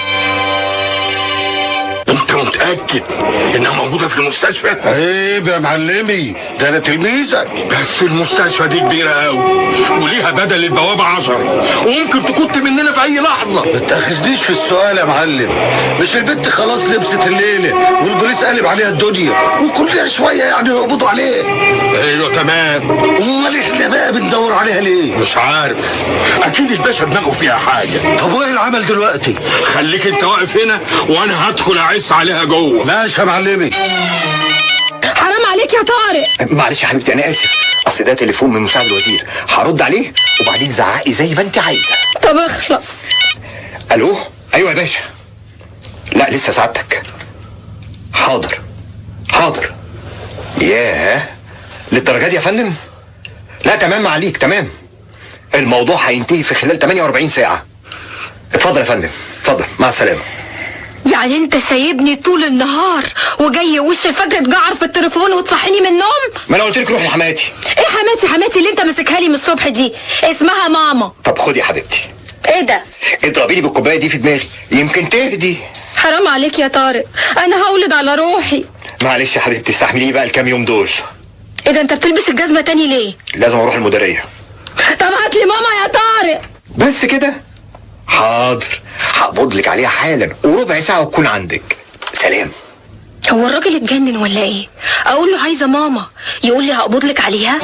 انت متاكد انها موجوده في المستشفى عيب يا معلمي ده انا تلميذك بس المستشفى دي كبيره قوي وليها بدل البوابه عشرة وممكن تكت مننا في اي لحظه ما تاخذنيش في السؤال يا معلم مش البنت خلاص لبست الليله والبوليس قلب عليها الدنيا وكل شويه يعني يقبضوا عليه ايوه تمام امال احنا بقى بندور عليها ليه مش عارف اكيد الباشا دماغه فيها حاجه طب وايه العمل دلوقتي خليك انت واقف هنا وانا هدخل اعس عليها جوه ماشي يا معلمي حرام عليك يا طارق معلش يا حبيبتي انا اسف اصل ده تليفون من مساعد الوزير هرد عليه وبعدين زعقي زي ما انت عايزه طب اخلص الو ايوه يا باشا لا لسه سعادتك حاضر حاضر ياه للدرجه دي يا فندم لا تمام عليك تمام الموضوع هينتهي في خلال 48 ساعه اتفضل يا فندم اتفضل مع السلامه يعني انت سايبني طول النهار وجاي وش الفجر تجعر في التليفون وتصحيني من النوم ما انا قلت لك روحي لحماتي ايه حماتي حماتي اللي انت ماسكها لي من الصبح دي اسمها ماما طب خدي يا حبيبتي ايه ده اضربي لي بالكوبايه دي في دماغي يمكن تهدي حرام عليك يا طارق انا هولد على روحي معلش يا حبيبتي استحمليني بقى الكام يوم دول ايه ده انت بتلبس الجزمه تاني ليه لازم اروح المديريه طب هات لي ماما يا طارق بس كده حاضر هقبض لك عليها حالا وربع ساعه وتكون عندك سلام هو الراجل اتجنن ولا ايه اقول له عايزه ماما يقول لي هقبض لك عليها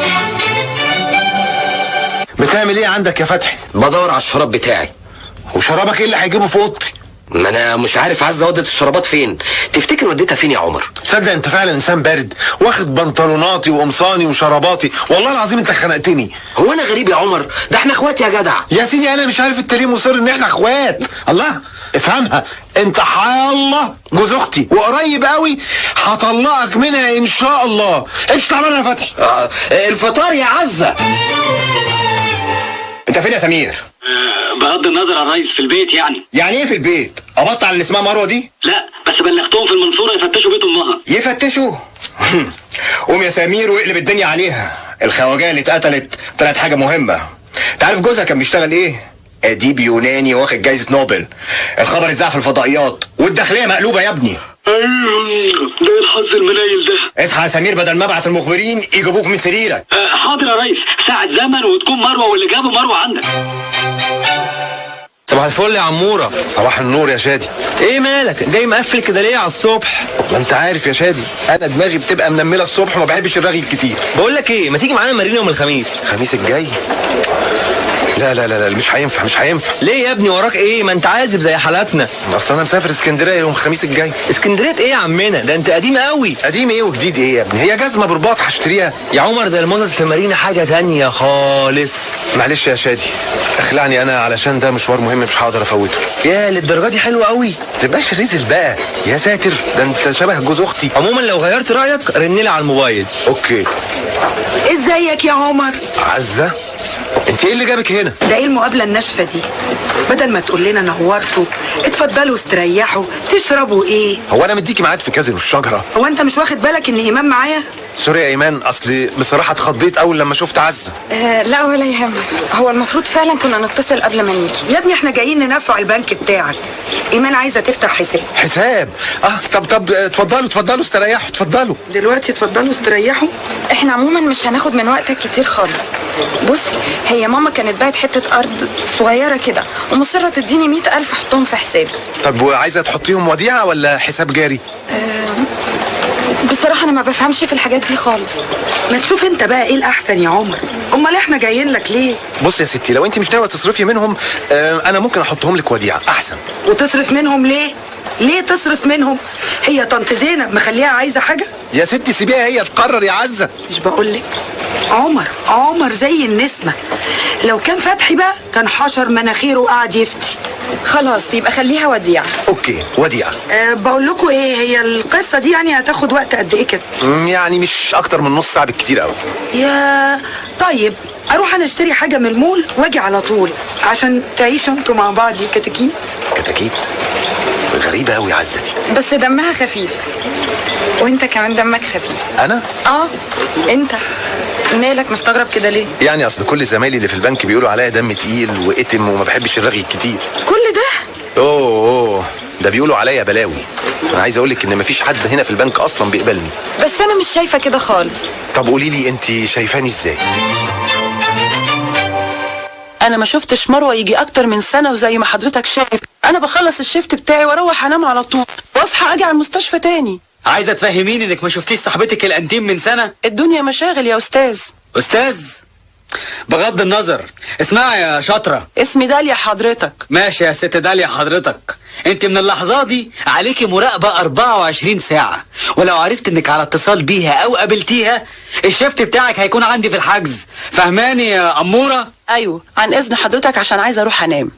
بتعمل ايه عندك يا فتحي بدور على الشراب بتاعي وشرابك ايه اللي هيجيبه في اوضتي ما انا مش عارف عايز ودت الشرابات فين تفتكر وديتها فين يا عمر تصدق انت فعلا انسان بارد واخد بنطلوناتي وقمصاني وشراباتي والله العظيم انت خنقتني هو انا غريب يا عمر ده احنا اخوات يا جدع يا سيدي انا مش عارف انت ليه مصر ان احنا اخوات الله افهمها انت حيالله جوز اختي وقريب قوي هطلقك منها ان شاء الله ايش تعمل يا فتحي آه الفطار يا عزه انت فين يا سمير بغض النظر عن الريس في البيت يعني يعني ايه في البيت ابطل على اللي اسمها مروه دي لا بس بلغتهم في المنصوره يفتشوا بيت امها يفتشوا قوم يا سمير واقلب الدنيا عليها الخواجه اللي اتقتلت طلعت حاجه مهمه تعرف جوزها كان بيشتغل ايه اديب يوناني واخد جايزه نوبل الخبر اتذاع في الفضائيات والداخليه مقلوبه يا ابني ده إيه الحظ المنيل ده اصحى يا سمير بدل ما ابعت المخبرين يجيبوك من سريرك آه، حاضر يا ريس ساعة زمن وتكون مروة واللي جابه مروة عندك صباح الفل يا عموره صباح النور يا شادي ايه مالك جاي مقفل كده ليه على الصبح ما انت عارف يا شادي انا دماغي بتبقى منمله الصبح وما بحبش الرغي الكتير بقول لك ايه ما تيجي معانا مارينا يوم الخميس الخميس الجاي لا لا لا لا مش هينفع مش هينفع ليه يا ابني وراك ايه ما انت عازب زي حالاتنا اصل انا مسافر اسكندريه يوم الخميس الجاي اسكندريه ايه يا عمنا ده انت قديم قوي قديم ايه وجديد ايه يا ابني هي جزمه برباط هشتريها يا عمر ده الموزة في مارينا حاجه تانية خالص معلش يا شادي اخلعني انا علشان ده مشوار مهم مش هقدر افوته يا للدرجه دي حلوه قوي تبقاش رزل بقى يا ساتر ده انت شبه جوز اختي عموما لو غيرت رايك رنلي على الموبايل اوكي ازيك يا عمر عزه انت ايه اللي جابك هنا ده ايه المقابله الناشفه دي بدل ما تقول لنا نورتوا اتفضلوا استريحوا تشربوا ايه هو انا مديكي ميعاد في كازينو الشجره هو انت مش واخد بالك ان ايمان معايا سوري يا ايمان اصلي بصراحه اتخضيت اول لما شفت عزه آه لا ولا يهمك هو المفروض فعلا كنا نتصل قبل ما نيجي يا ابني احنا جايين ننفع البنك بتاعك ايمان عايزه تفتح حساب حساب اه طب طب اتفضلوا اتفضلوا استريحوا اتفضلوا دلوقتي اتفضلوا استريحوا احنا عموما مش هناخد من وقتك كتير خالص بص هي ماما كانت باعت حتة أرض صغيرة كده ومصرة تديني مئة ألف أحطهم في حسابي طب وعايزه تحطيهم وديعه ولا حساب جاري بصراحة أنا ما بفهمش في الحاجات دي خالص ما تشوف انت بقى ايه الاحسن يا عمر امال احنا جايين لك ليه بص يا ستي لو انت مش ناويه تصرفي منهم آه انا ممكن احطهم لك وديعه احسن وتصرف منهم ليه ليه تصرف منهم هي طنط زينب مخليها عايزه حاجه يا ستي سيبيها هي تقرر يا عزه مش بقول لك عمر عمر زي النسمه لو كان فتحي بقى كان حشر مناخيره وقعد يفتي خلاص يبقى خليها وديعة اوكي وديعه أه بقول لكم ايه هي القصه دي يعني هتاخد وقت قد ايه كده مم، يعني مش اكتر من نص ساعه بالكتير قوي يا طيب اروح انا اشتري حاجه من المول واجي على طول عشان تعيشوا انتوا مع بعض يا كتاكيت كتاكيت غريبه قوي عزه دي بس دمها خفيف وانت كمان دمك خفيف انا اه انت مالك مستغرب كده ليه يعني اصل كل زمايلي اللي في البنك بيقولوا عليا دم تقيل واتم وما بحبش الرغي الكتير كل ده اوه اوه ده بيقولوا عليا بلاوي انا عايز اقول لك ان مفيش حد هنا في البنك اصلا بيقبلني بس انا مش شايفة كده خالص طب قولي لي انت شايفاني ازاي انا ما شفتش مروه يجي اكتر من سنه وزي ما حضرتك شايف انا بخلص الشيفت بتاعي واروح انام على طول واصحى اجي على المستشفى تاني عايزه تفهميني انك ما شفتيش صاحبتك الانتيم من سنه الدنيا مشاغل يا استاذ استاذ بغض النظر اسمعي يا شاطره اسمي داليا حضرتك ماشي يا ست داليا حضرتك انت من اللحظه دي عليكي مراقبه 24 ساعه ولو عرفت انك على اتصال بيها او قابلتيها الشفت بتاعك هيكون عندي في الحجز فهماني يا اموره ايوه عن اذن حضرتك عشان عايزه اروح انام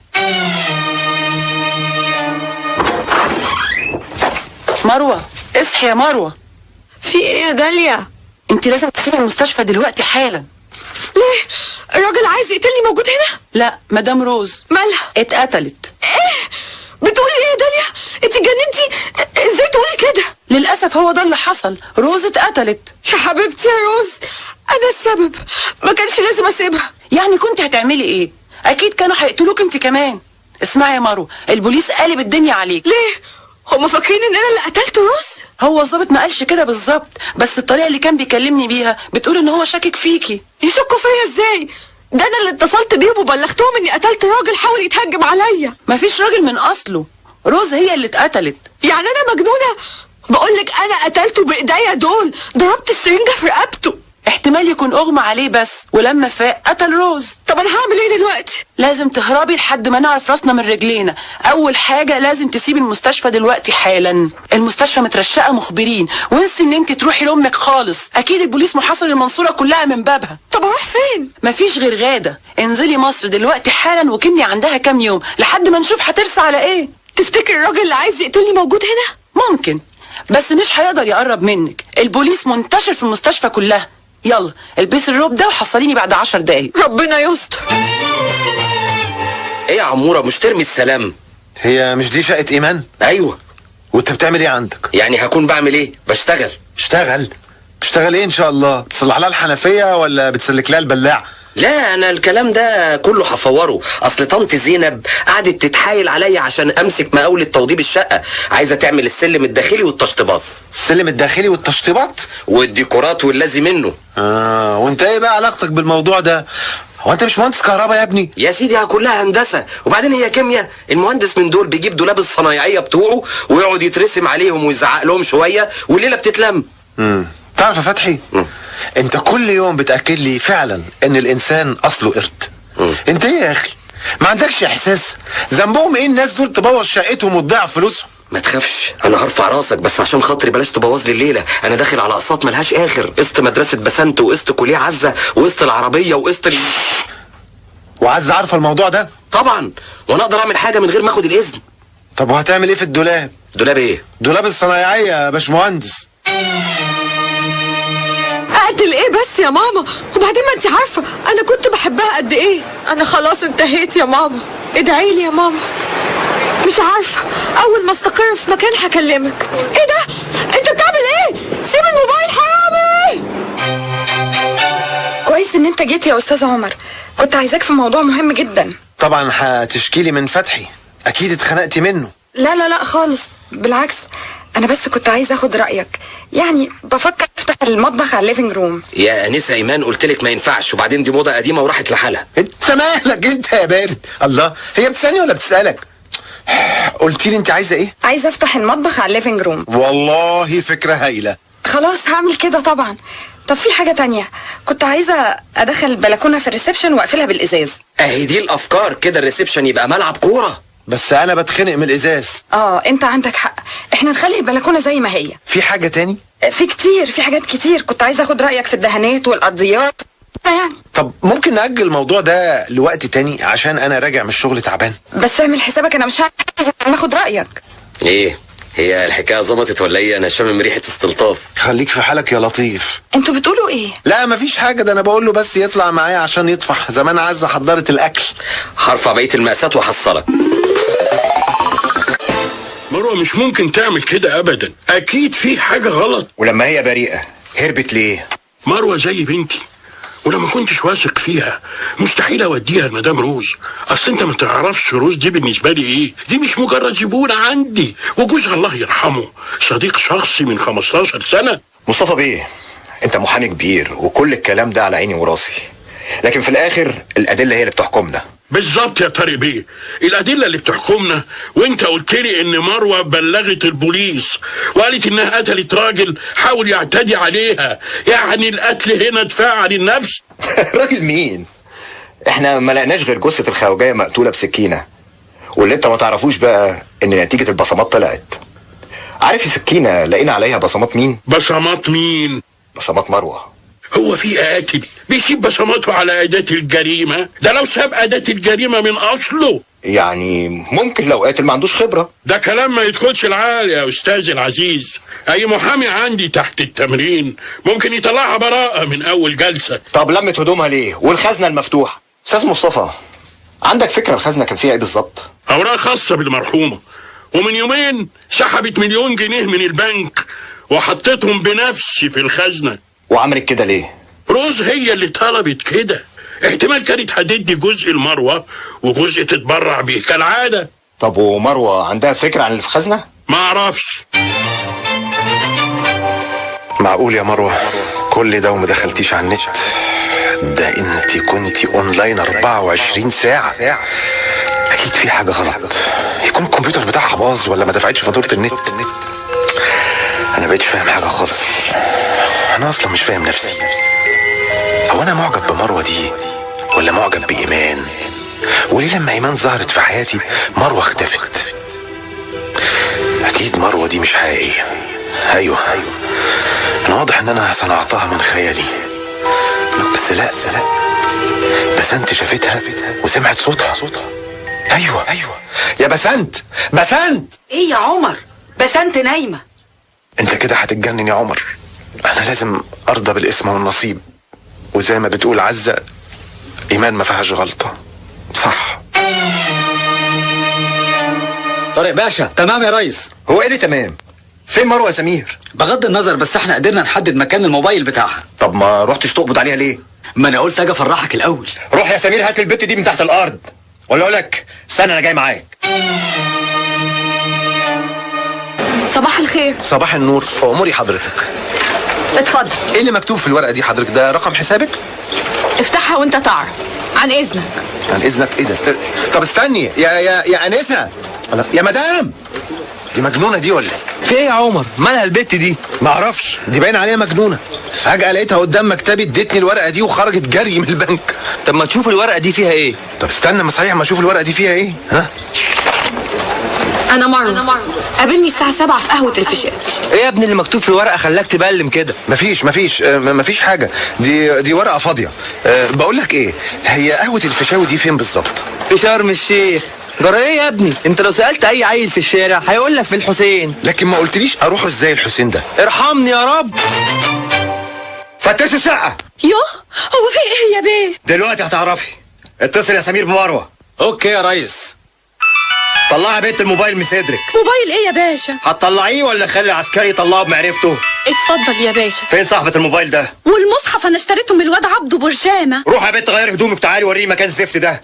مروه اصحي يا مروه في ايه يا داليا انت لازم تسيبي المستشفى دلوقتي حالا ليه الراجل عايز يقتلني موجود هنا لا مدام روز مالها اتقتلت ايه بتقولي ايه يا داليا انت اتجننتي ازاي تقولي كده للاسف هو ده اللي حصل روز اتقتلت يا حبيبتي يا روز انا السبب ما كانش لازم اسيبها يعني كنت هتعملي ايه اكيد كانوا هيقتلوك انت كمان اسمعي يا مارو البوليس قالب الدنيا عليك ليه هما فاكرين ان انا اللي قتلت روز هو الظابط ما قالش كده بالظبط بس الطريقه اللي كان بيكلمني بيها بتقول ان هو شاكك فيكي يشكوا فيا ازاي ده انا اللي اتصلت بيهم وبلغتهم اني قتلت راجل حاول يتهجم عليا مفيش راجل من اصله روز هي اللي اتقتلت يعني انا مجنونه بقولك انا قتلته بايديا دول ضربت السرنجه في رقبته احتمال يكون اغمى عليه بس ولما فاق قتل روز طب انا هعمل ايه دلوقتي لازم تهربي لحد ما نعرف راسنا من رجلينا اول حاجه لازم تسيبي المستشفى دلوقتي حالا المستشفى مترشقه مخبرين وانسي ان انت تروحي لامك خالص اكيد البوليس محاصر المنصوره كلها من بابها طب اروح فين مفيش غير غاده انزلي مصر دلوقتي حالا وكني عندها كام يوم لحد ما نشوف هترسى على ايه تفتكر الراجل اللي عايز يقتلني موجود هنا ممكن بس مش هيقدر يقرب منك البوليس منتشر في المستشفى كلها يلا البسي الروب ده وحصليني بعد عشر دقايق ربنا يستر ايه يا عموره مش ترمي السلام هي مش دي شقه ايمان ايوه وانت بتعمل ايه عندك يعني هكون بعمل ايه بشتغل اشتغل تشتغل ايه ان شاء الله بتصلح لها الحنفيه ولا بتسلك لها البلاع لا انا الكلام ده كله هفوره اصل طنط زينب قعدت تتحايل عليا عشان امسك مقاولة توضيب الشقه عايزه تعمل السلم الداخلي والتشطيبات السلم الداخلي والتشطيبات والديكورات والذي منه اه وانت ايه بقى علاقتك بالموضوع ده هو انت مش مهندس كهرباء يا ابني يا سيدي ها كلها هندسه وبعدين هي كيمياء المهندس من دول بيجيب دولاب الصنايعيه بتوعه ويقعد يترسم عليهم ويزعق لهم شويه والليله بتتلم امم تعرف يا فتحي انت كل يوم بتاكد لي فعلا ان الانسان اصله قرد انت ايه يا اخي ما عندكش احساس ذنبهم ايه الناس دول تبوظ شقتهم وتضيع فلوسهم ما تخافش انا هرفع راسك بس عشان خاطري بلاش تبوظ لي الليله انا داخل على اقساط ملهاش اخر قسط مدرسه بسنت وقسط كليه عزه وقسط العربيه وقسط ال... وعز عارفه الموضوع ده طبعا وانا اقدر اعمل حاجه من غير ما اخد الاذن طب وهتعمل ايه في الدولاب دولاب ايه دولاب الصنايعيه يا باشمهندس اقتل ايه بس يا ماما وبعدين ما انت عارفه انا كنت بحبها قد ايه انا خلاص انتهيت يا ماما ادعي لي يا ماما مش عارفه اول ما استقر في مكان هكلمك ايه ده انت بتعمل ايه سيب الموبايل حرامي كويس ان انت جيت يا استاذ عمر كنت عايزاك في موضوع مهم جدا طبعا هتشكي لي من فتحي اكيد اتخنقتي منه لا لا لا خالص بالعكس انا بس كنت عايزه اخد رايك يعني بفكر افتح المطبخ على الليفنج روم يا انسه ايمان قلت لك ما ينفعش وبعدين دي موضه قديمه وراحت لحالها انت مالك انت يا بارد الله هي بتسالني ولا بتسالك قلت لي انت عايزه ايه عايزه افتح المطبخ على الليفنج روم والله فكره هايله خلاص هعمل كده طبعا طب في حاجه تانية كنت عايزه ادخل البلكونه في الريسبشن واقفلها بالازاز اهي دي الافكار كده الريسبشن يبقى ملعب كوره بس انا بتخنق من الازاز اه انت عندك حق احنا نخلي البلكونه زي ما هي في حاجه تاني في كتير في حاجات كتير كنت عايزه اخد رايك في الدهانات والارضيات يعني طب ممكن نأجل الموضوع ده لوقت تاني عشان انا راجع من الشغل تعبان بس اعمل حسابك انا مش هعمل اخد رايك ايه هي الحكايه ظبطت ولا ايه انا شامم ريحه استلطاف خليك في حالك يا لطيف انتوا بتقولوا ايه لا مفيش حاجه ده انا بقول له بس يطلع معايا عشان يطفح زمان عزه حضرت الاكل هرفع بقيه المقاسات واحصلك مروه مش ممكن تعمل كده ابدا اكيد في حاجه غلط ولما هي بريئه هربت ليه مروه زي بنتي ولما كنتش واثق فيها مستحيل اوديها لمدام روز اصل انت ما تعرفش روز دي بالنسبه لي ايه دي مش مجرد زبونه عندي وجوزها الله يرحمه صديق شخصي من 15 سنه مصطفى بيه انت محامي كبير وكل الكلام ده على عيني وراسي لكن في الاخر الادله هي اللي بتحكمنا بالظبط يا طارق بيه الادله اللي بتحكمنا وانت قلت لي ان مروه بلغت البوليس وقالت انها قتلت راجل حاول يعتدي عليها يعني القتل هنا دفاع عن النفس راجل مين احنا ما لقناش غير جثه الخواجايه مقتوله بسكينه واللي انت ما تعرفوش بقى ان نتيجه البصمات طلعت عارف السكينه لقينا عليها بصمات مين بصمات مين بصمات مروه هو في قاتل بيسيب بصماته على أداة الجريمة ده لو ساب أداة الجريمة من أصله يعني ممكن لو قاتل ما عندوش خبره ده كلام ما يدخلش العقل يا أستاذ العزيز أي محامي عندي تحت التمرين ممكن يطلعها براءة من أول جلسة طب لمت هدومها ليه والخزنه المفتوحه استاذ مصطفى عندك فكره الخزنه كان فيها ايه بالظبط أوراق خاصة بالمرحومة ومن يومين سحبت مليون جنيه من البنك وحطيتهم بنفسي في الخزنة وعملت كده ليه روز هي اللي طلبت كده احتمال كانت هتدي جزء المروة وجزء تتبرع بيه كالعادة طب ومروه عندها فكره عن اللي في الخزنه ما اعرفش معقول يا مروه كل ده وما دخلتيش على النت ده انت كنتي اونلاين 24 ساعه اكيد في حاجه غلط يكون الكمبيوتر بتاعها باظ ولا ما دفعتش فاتوره النت انا بقيتش فاهم حاجه خالص انا اصلا مش فاهم نفسي هو انا معجب بمروه دي ولا معجب بايمان وليه لما ايمان ظهرت في حياتي مروه اختفت اكيد مروه دي مش حقيقيه ايوه ايوه انا واضح ان انا صنعتها من خيالي بس لا لا بسنت شافتها وسمعت صوتها صوتها ايوه ايوه يا بسنت بسنت ايه يا عمر بسنت نايمه انت كده هتتجنن يا عمر انا لازم ارضى بالاسم والنصيب وزي ما بتقول عزة ايمان ما فيهاش غلطة صح طارق باشا تمام يا ريس هو ايه اللي تمام فين مروه يا سمير بغض النظر بس احنا قدرنا نحدد مكان الموبايل بتاعها طب ما رحتش تقبض عليها ليه ما انا قلت اجي افرحك الاول روح يا سمير هات البت دي من تحت الارض ولا اقول لك استنى انا جاي معاك صباح الخير صباح النور اموري حضرتك اتفضل ايه اللي مكتوب في الورقه دي حضرتك ده رقم حسابك افتحها وانت تعرف عن اذنك عن اذنك ايه ده طب استني يا يا يا انسه لا، يا مدام دي مجنونه دي ولا ايه في ايه يا عمر مالها البت دي ما اعرفش دي باين عليها مجنونه فجاه لقيتها قدام مكتبي ادتني الورقه دي وخرجت جري من البنك طب ما تشوف الورقه دي فيها ايه طب استنى ما صحيح ما اشوف الورقه دي فيها ايه ها انا مروه قابلني الساعه 7 في قهوه الفشار ايه يا ابني اللي مكتوب في الورقه خلاك تبلم كده مفيش مفيش آه، م- مفيش حاجه دي دي ورقه فاضيه أه بقول لك ايه هي قهوه الفيشاوي دي فين بالظبط في شرم الشيخ جرى ايه يا ابني انت لو سالت اي عيل في الشارع هيقول لك في الحسين لكن ما قلتليش اروحوا ازاي الحسين ده ارحمني يا رب فتشوا الشقه يوه هو في ايه يا بيه دلوقتي هتعرفي اتصل يا سمير بمروه اوكي يا ريس طلعي يا بنت الموبايل من صدرك موبايل ايه يا باشا هتطلعيه ولا خلي العسكري يطلعه بمعرفته اتفضل يا باشا فين صاحبه الموبايل ده والمصحف انا اشتريته من الواد عبده برشامه روح يا بنت غير هدومك تعالي وريني مكان الزفت ده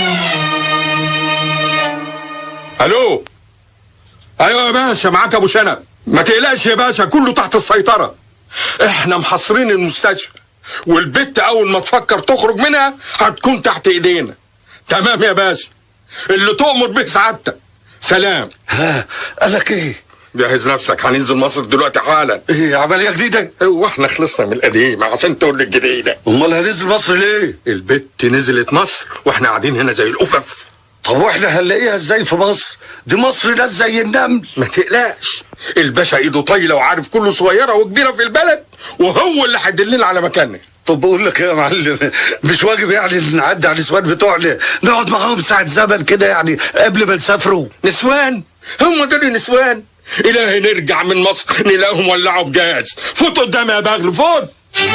الو ايوه يا باشا معاك ابو شنب ما تقلقش يا باشا كله تحت السيطره احنا محاصرين المستشفى والبت اول ما تفكر تخرج منها هتكون تحت ايدينا تمام يا باشا اللي تؤمر به سعادتك سلام ها قالك ايه جهز نفسك هننزل مصر دلوقتي حالا ايه عمليه جديده هو احنا خلصنا من القديمه عشان تقول لي الجديده امال هننزل مصر ليه البت نزلت مصر واحنا قاعدين هنا زي القفف طب واحنا هنلاقيها ازاي في مصر دي مصر ناس زي النمل ما تقلقش الباشا ايده طايله وعارف كله صغيره وكبيره في البلد وهو اللي هيدلنا على مكاننا طب بقول لك ايه يا معلم مش واجب يعني نعدي على النسوان بتوعنا نقعد معاهم ساعة زمن كده يعني قبل ما نسافروا نسوان هم دول نسوان الهي نرجع من مصر نلاقيهم ولعوا بجاز فوت قدامي يا بغل فوت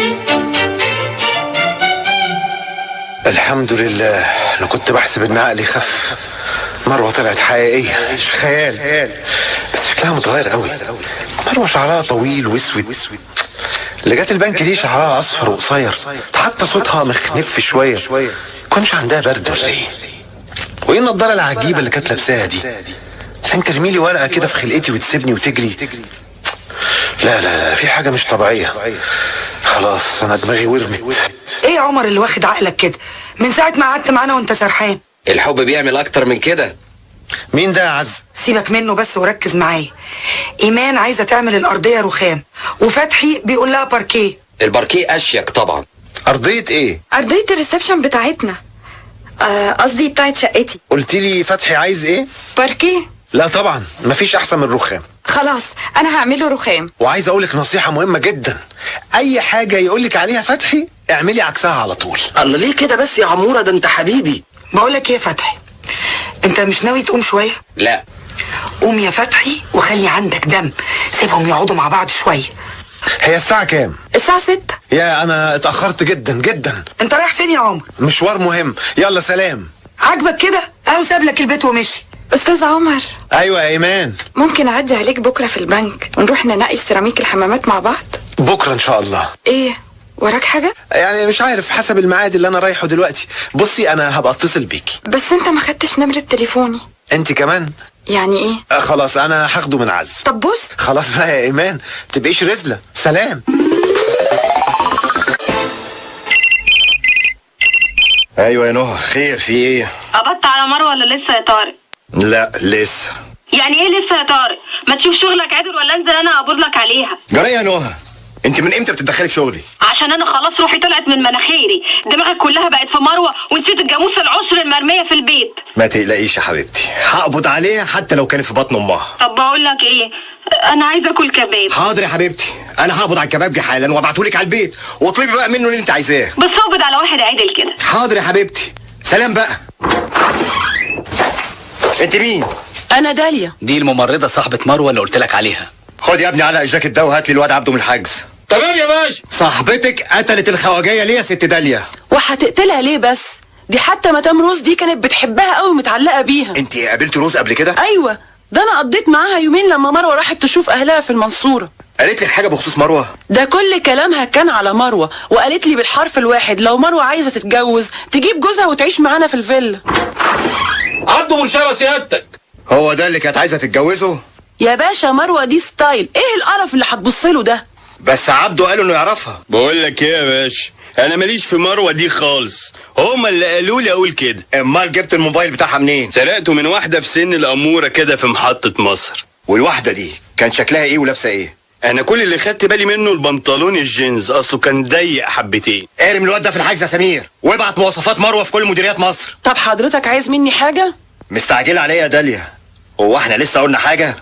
الحمد لله انا كنت بحسب ان عقلي خف مروه طلعت حقيقيه مش خيال بس شكلها متغير قوي مروه شعرها طويل واسود اللي جت البنك دي شعرها اصفر وقصير حتى صوتها مخنف شويه يكونش عندها برد ولا ايه وايه النضاره العجيبه اللي كانت لابساها دي عشان ترمي لي ورقه كده في خلقتي وتسيبني وتجري لا لا لا في حاجه مش طبيعيه خلاص انا دماغي ورمت ايه يا عمر اللي واخد عقلك كده من ساعة ما قعدت معانا وانت سرحان الحب بيعمل اكتر من كده مين ده يا عز سيبك منه بس وركز معايا ايمان عايزة تعمل الارضية رخام وفتحي بيقول لها باركيه الباركيه اشيك طبعا ارضيه ايه ارضيه الريسبشن بتاعتنا آه، قصدي بتاعت شقتي قلت لي فتحي عايز ايه باركيه لا طبعا مفيش احسن من الرخام خلاص انا هعمله رخام وعايز اقول لك نصيحه مهمه جدا اي حاجه يقول لك عليها فتحي اعملي عكسها على طول الله ليه كده بس يا عموره ده انت حبيبي بقول لك ايه يا فتحي انت مش ناوي تقوم شوية لا قوم يا فتحي وخلي عندك دم سيبهم يقعدوا مع بعض شوية هي الساعه كام الساعه 6 يا انا اتاخرت جدا جدا انت رايح فين يا عمر مشوار مهم يلا سلام عاجبك كده اهو ساب لك البيت ومشي استاذ عمر ايوه يا ايمان ممكن اعدي عليك بكره في البنك ونروح ننقي سيراميك الحمامات مع بعض بكره ان شاء الله ايه وراك حاجه يعني مش عارف حسب الميعاد اللي انا رايحه دلوقتي بصي انا هبقى اتصل بيكي بس انت ما خدتش نمره تليفوني انت كمان يعني ايه آه خلاص انا هاخده من عز طب بص خلاص بقى يا ايمان تبقيش رزله سلام ايوه يا نهى خير في ايه قبضت على مروه ولا لسه يا طارق لا لسه يعني ايه لسه يا طارق ما تشوف شغلك عدل ولا انزل انا اقبض لك عليها جرى يا نهى انت من امتى بتتدخلي في شغلي عشان انا خلاص روحي طلعت من مناخيري دماغك كلها بقت في مروه ونسيت الجاموسه العشر المرميه في البيت ما تقلقيش يا حبيبتي هقبض عليها حتى لو كانت في بطن امها طب بقول لك ايه انا عايزه اكل كباب حاضر يا حبيبتي انا هقبض على الكبابجي حالا وابعتهولك على البيت واطلبي بقى منه اللي انت عايزاه بس اقبض على واحد عدل كده حاضر يا حبيبتي سلام بقى انت مين انا داليا دي الممرضه صاحبه مروه اللي قلت لك عليها خد يا ابني علق الجاكيت ده وهات لي الواد عبده من الحجز تمام يا باشا صاحبتك قتلت الخواجيه ليه يا ست داليا وهتقتلها ليه بس دي حتى مدام روز دي كانت بتحبها قوي متعلقه بيها انت قابلت روز قبل كده ايوه ده انا قضيت معاها يومين لما مروه راحت تشوف اهلها في المنصوره قالت لك حاجه بخصوص مروه ده كل كلامها كان على مروة وقالت لي بالحرف الواحد لو مروة عايزة تتجوز تجيب جوزها وتعيش معانا في الفيلا عبده منشأة سيادتك هو ده اللي كانت عايزه تتجوزه يا باشا مروة دي ستايل ايه القرف اللي هتبصله ده بس عبده قالوا انه يعرفها بقول لك ايه يا باشا انا ماليش في مروه دي خالص هما اللي قالوا لي اقول كده امال جبت الموبايل بتاعها منين سرقته من واحده في سن الاموره كده في محطه مصر والواحده دي كان شكلها ايه ولابسه ايه انا كل اللي خدت بالي منه البنطلون الجينز اصله كان ضيق حبتين ارمي الواد ده في الحجز يا سمير وابعت مواصفات مروه في كل مديريات مصر طب حضرتك عايز مني حاجة مستعجله عليا يا داليا هو احنا لسه قلنا حاجه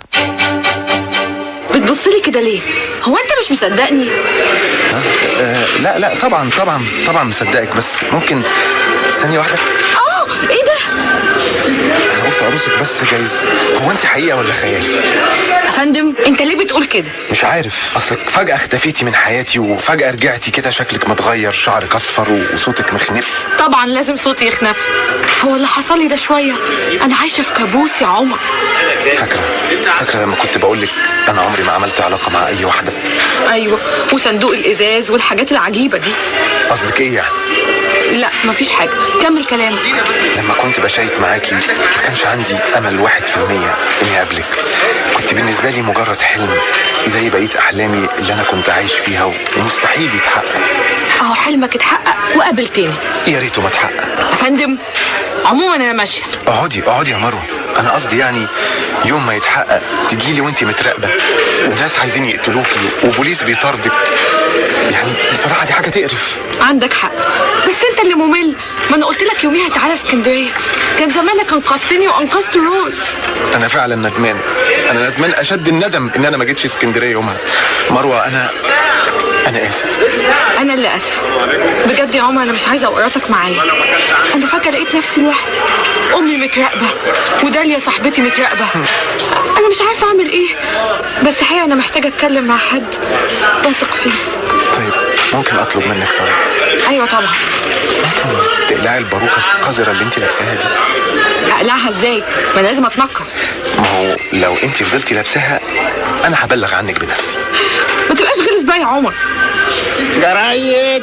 بتبص لي كده ليه هو انت مش مصدقني آه لا لا طبعا طبعا طبعا مصدقك بس ممكن ثانية واحدة اه ايه ده أنا قلت أرقصك بس جايز هو أنت حقيقة ولا خيال؟ يا فندم انت ليه بتقول كده مش عارف أصلك فجأة اختفيتي من حياتي وفجأة رجعتي كده شكلك متغير شعرك أصفر وصوتك مخنف طبعا لازم صوتي يخنف هو اللي حصل لي ده شويه انا عايشه في كابوس يا عمر فاكرة فاكرة لما كنت بقولك أنا عمري ما عملت علاقة مع أي واحدة ايوه وصندوق الازاز والحاجات العجيبه دي قصدك إيه يعني؟ لا مفيش حاجه كمل كلامك لما كنت بشيت معاكي ما كانش عندي امل واحد في المية اني اقابلك كنت بالنسبة لي مجرد حلم زي بقية احلامي اللي انا كنت عايش فيها ومستحيل يتحقق اهو حلمك اتحقق وقابلتني يا ريته ما اتحقق يا فندم عموما انا ماشيه اقعدي اقعدي يا مروه انا قصدي يعني يوم ما يتحقق تجيلي وانت متراقبه وناس عايزين يقتلوكي وبوليس بيطاردك يعني بصراحه دي حاجه تقرف عندك حق بس انت اللي ممل ما انا قلت لك يوميها تعالى اسكندريه كان زمانك انقذتني وانقذت روز انا فعلا ندمان انا ندمان اشد الندم ان انا ما جيتش اسكندريه يومها مروه انا انا اسف انا اللي اسفه بجد يا عمر انا مش عايزه اوقاتك معايا انا فجاه لقيت نفسي لوحدي امي متراقبه وداليا صاحبتي متراقبه انا مش عارفه اعمل ايه بس حقيقه انا محتاجه اتكلم مع حد بثق فيه طيب ممكن اطلب منك طلب ايوه طبعا ممكن تقلعي الباروكه القذره اللي انت لابساها دي اقلعها ازاي ما أنا لازم اتنكر ما هو لو انت فضلتي لابساها انا هبلغ عنك بنفسي ما تبقاش غلس بقى يا عمر جرايد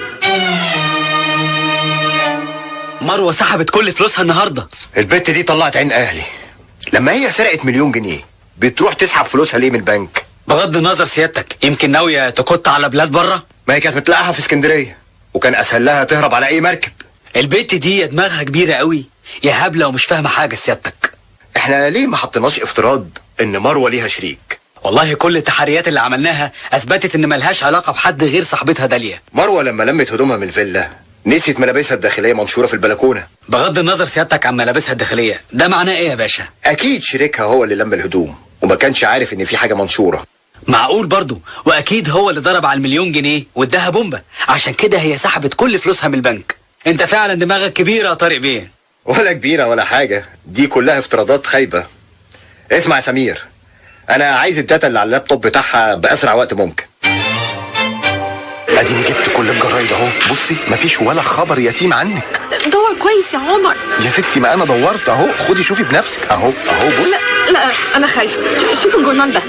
مروه سحبت كل فلوسها النهارده البت دي طلعت عين اهلي لما هي سرقت مليون جنيه بتروح تسحب فلوسها ليه من البنك بغض النظر سيادتك يمكن ناويه تكت على بلاد بره ما هي كانت متلاقاها في اسكندريه وكان اسهل لها تهرب على اي مركب البت دي يا دماغها كبيره قوي يا هبله ومش فاهمه حاجه سيادتك احنا ليه ما حطيناش افتراض ان مروه ليها شريك والله كل التحريات اللي عملناها اثبتت ان ملهاش علاقه بحد غير صاحبتها داليا مروه لما لمت هدومها من الفيلا نسيت ملابسها الداخليه منشوره في البلكونه بغض النظر سيادتك عن ملابسها الداخليه ده معناه ايه يا باشا اكيد شريكها هو اللي لم الهدوم وما كانش عارف ان في حاجه منشوره معقول برضو واكيد هو اللي ضرب على المليون جنيه واداها بومبا عشان كده هي سحبت كل فلوسها من البنك انت فعلا دماغك كبيره يا طارق بيه ولا كبيره ولا حاجه دي كلها افتراضات خايبه اسمع يا سمير انا عايز الداتا اللي على اللابتوب بتاعها باسرع وقت ممكن اديني جبت كل الجرايد اهو بصي مفيش ولا خبر يتيم عنك دور كويس يا عمر يا ستي ما انا دورت اهو خدي شوفي بنفسك اهو اهو بص لا لا انا خايفه ش- شوف الجرنان ده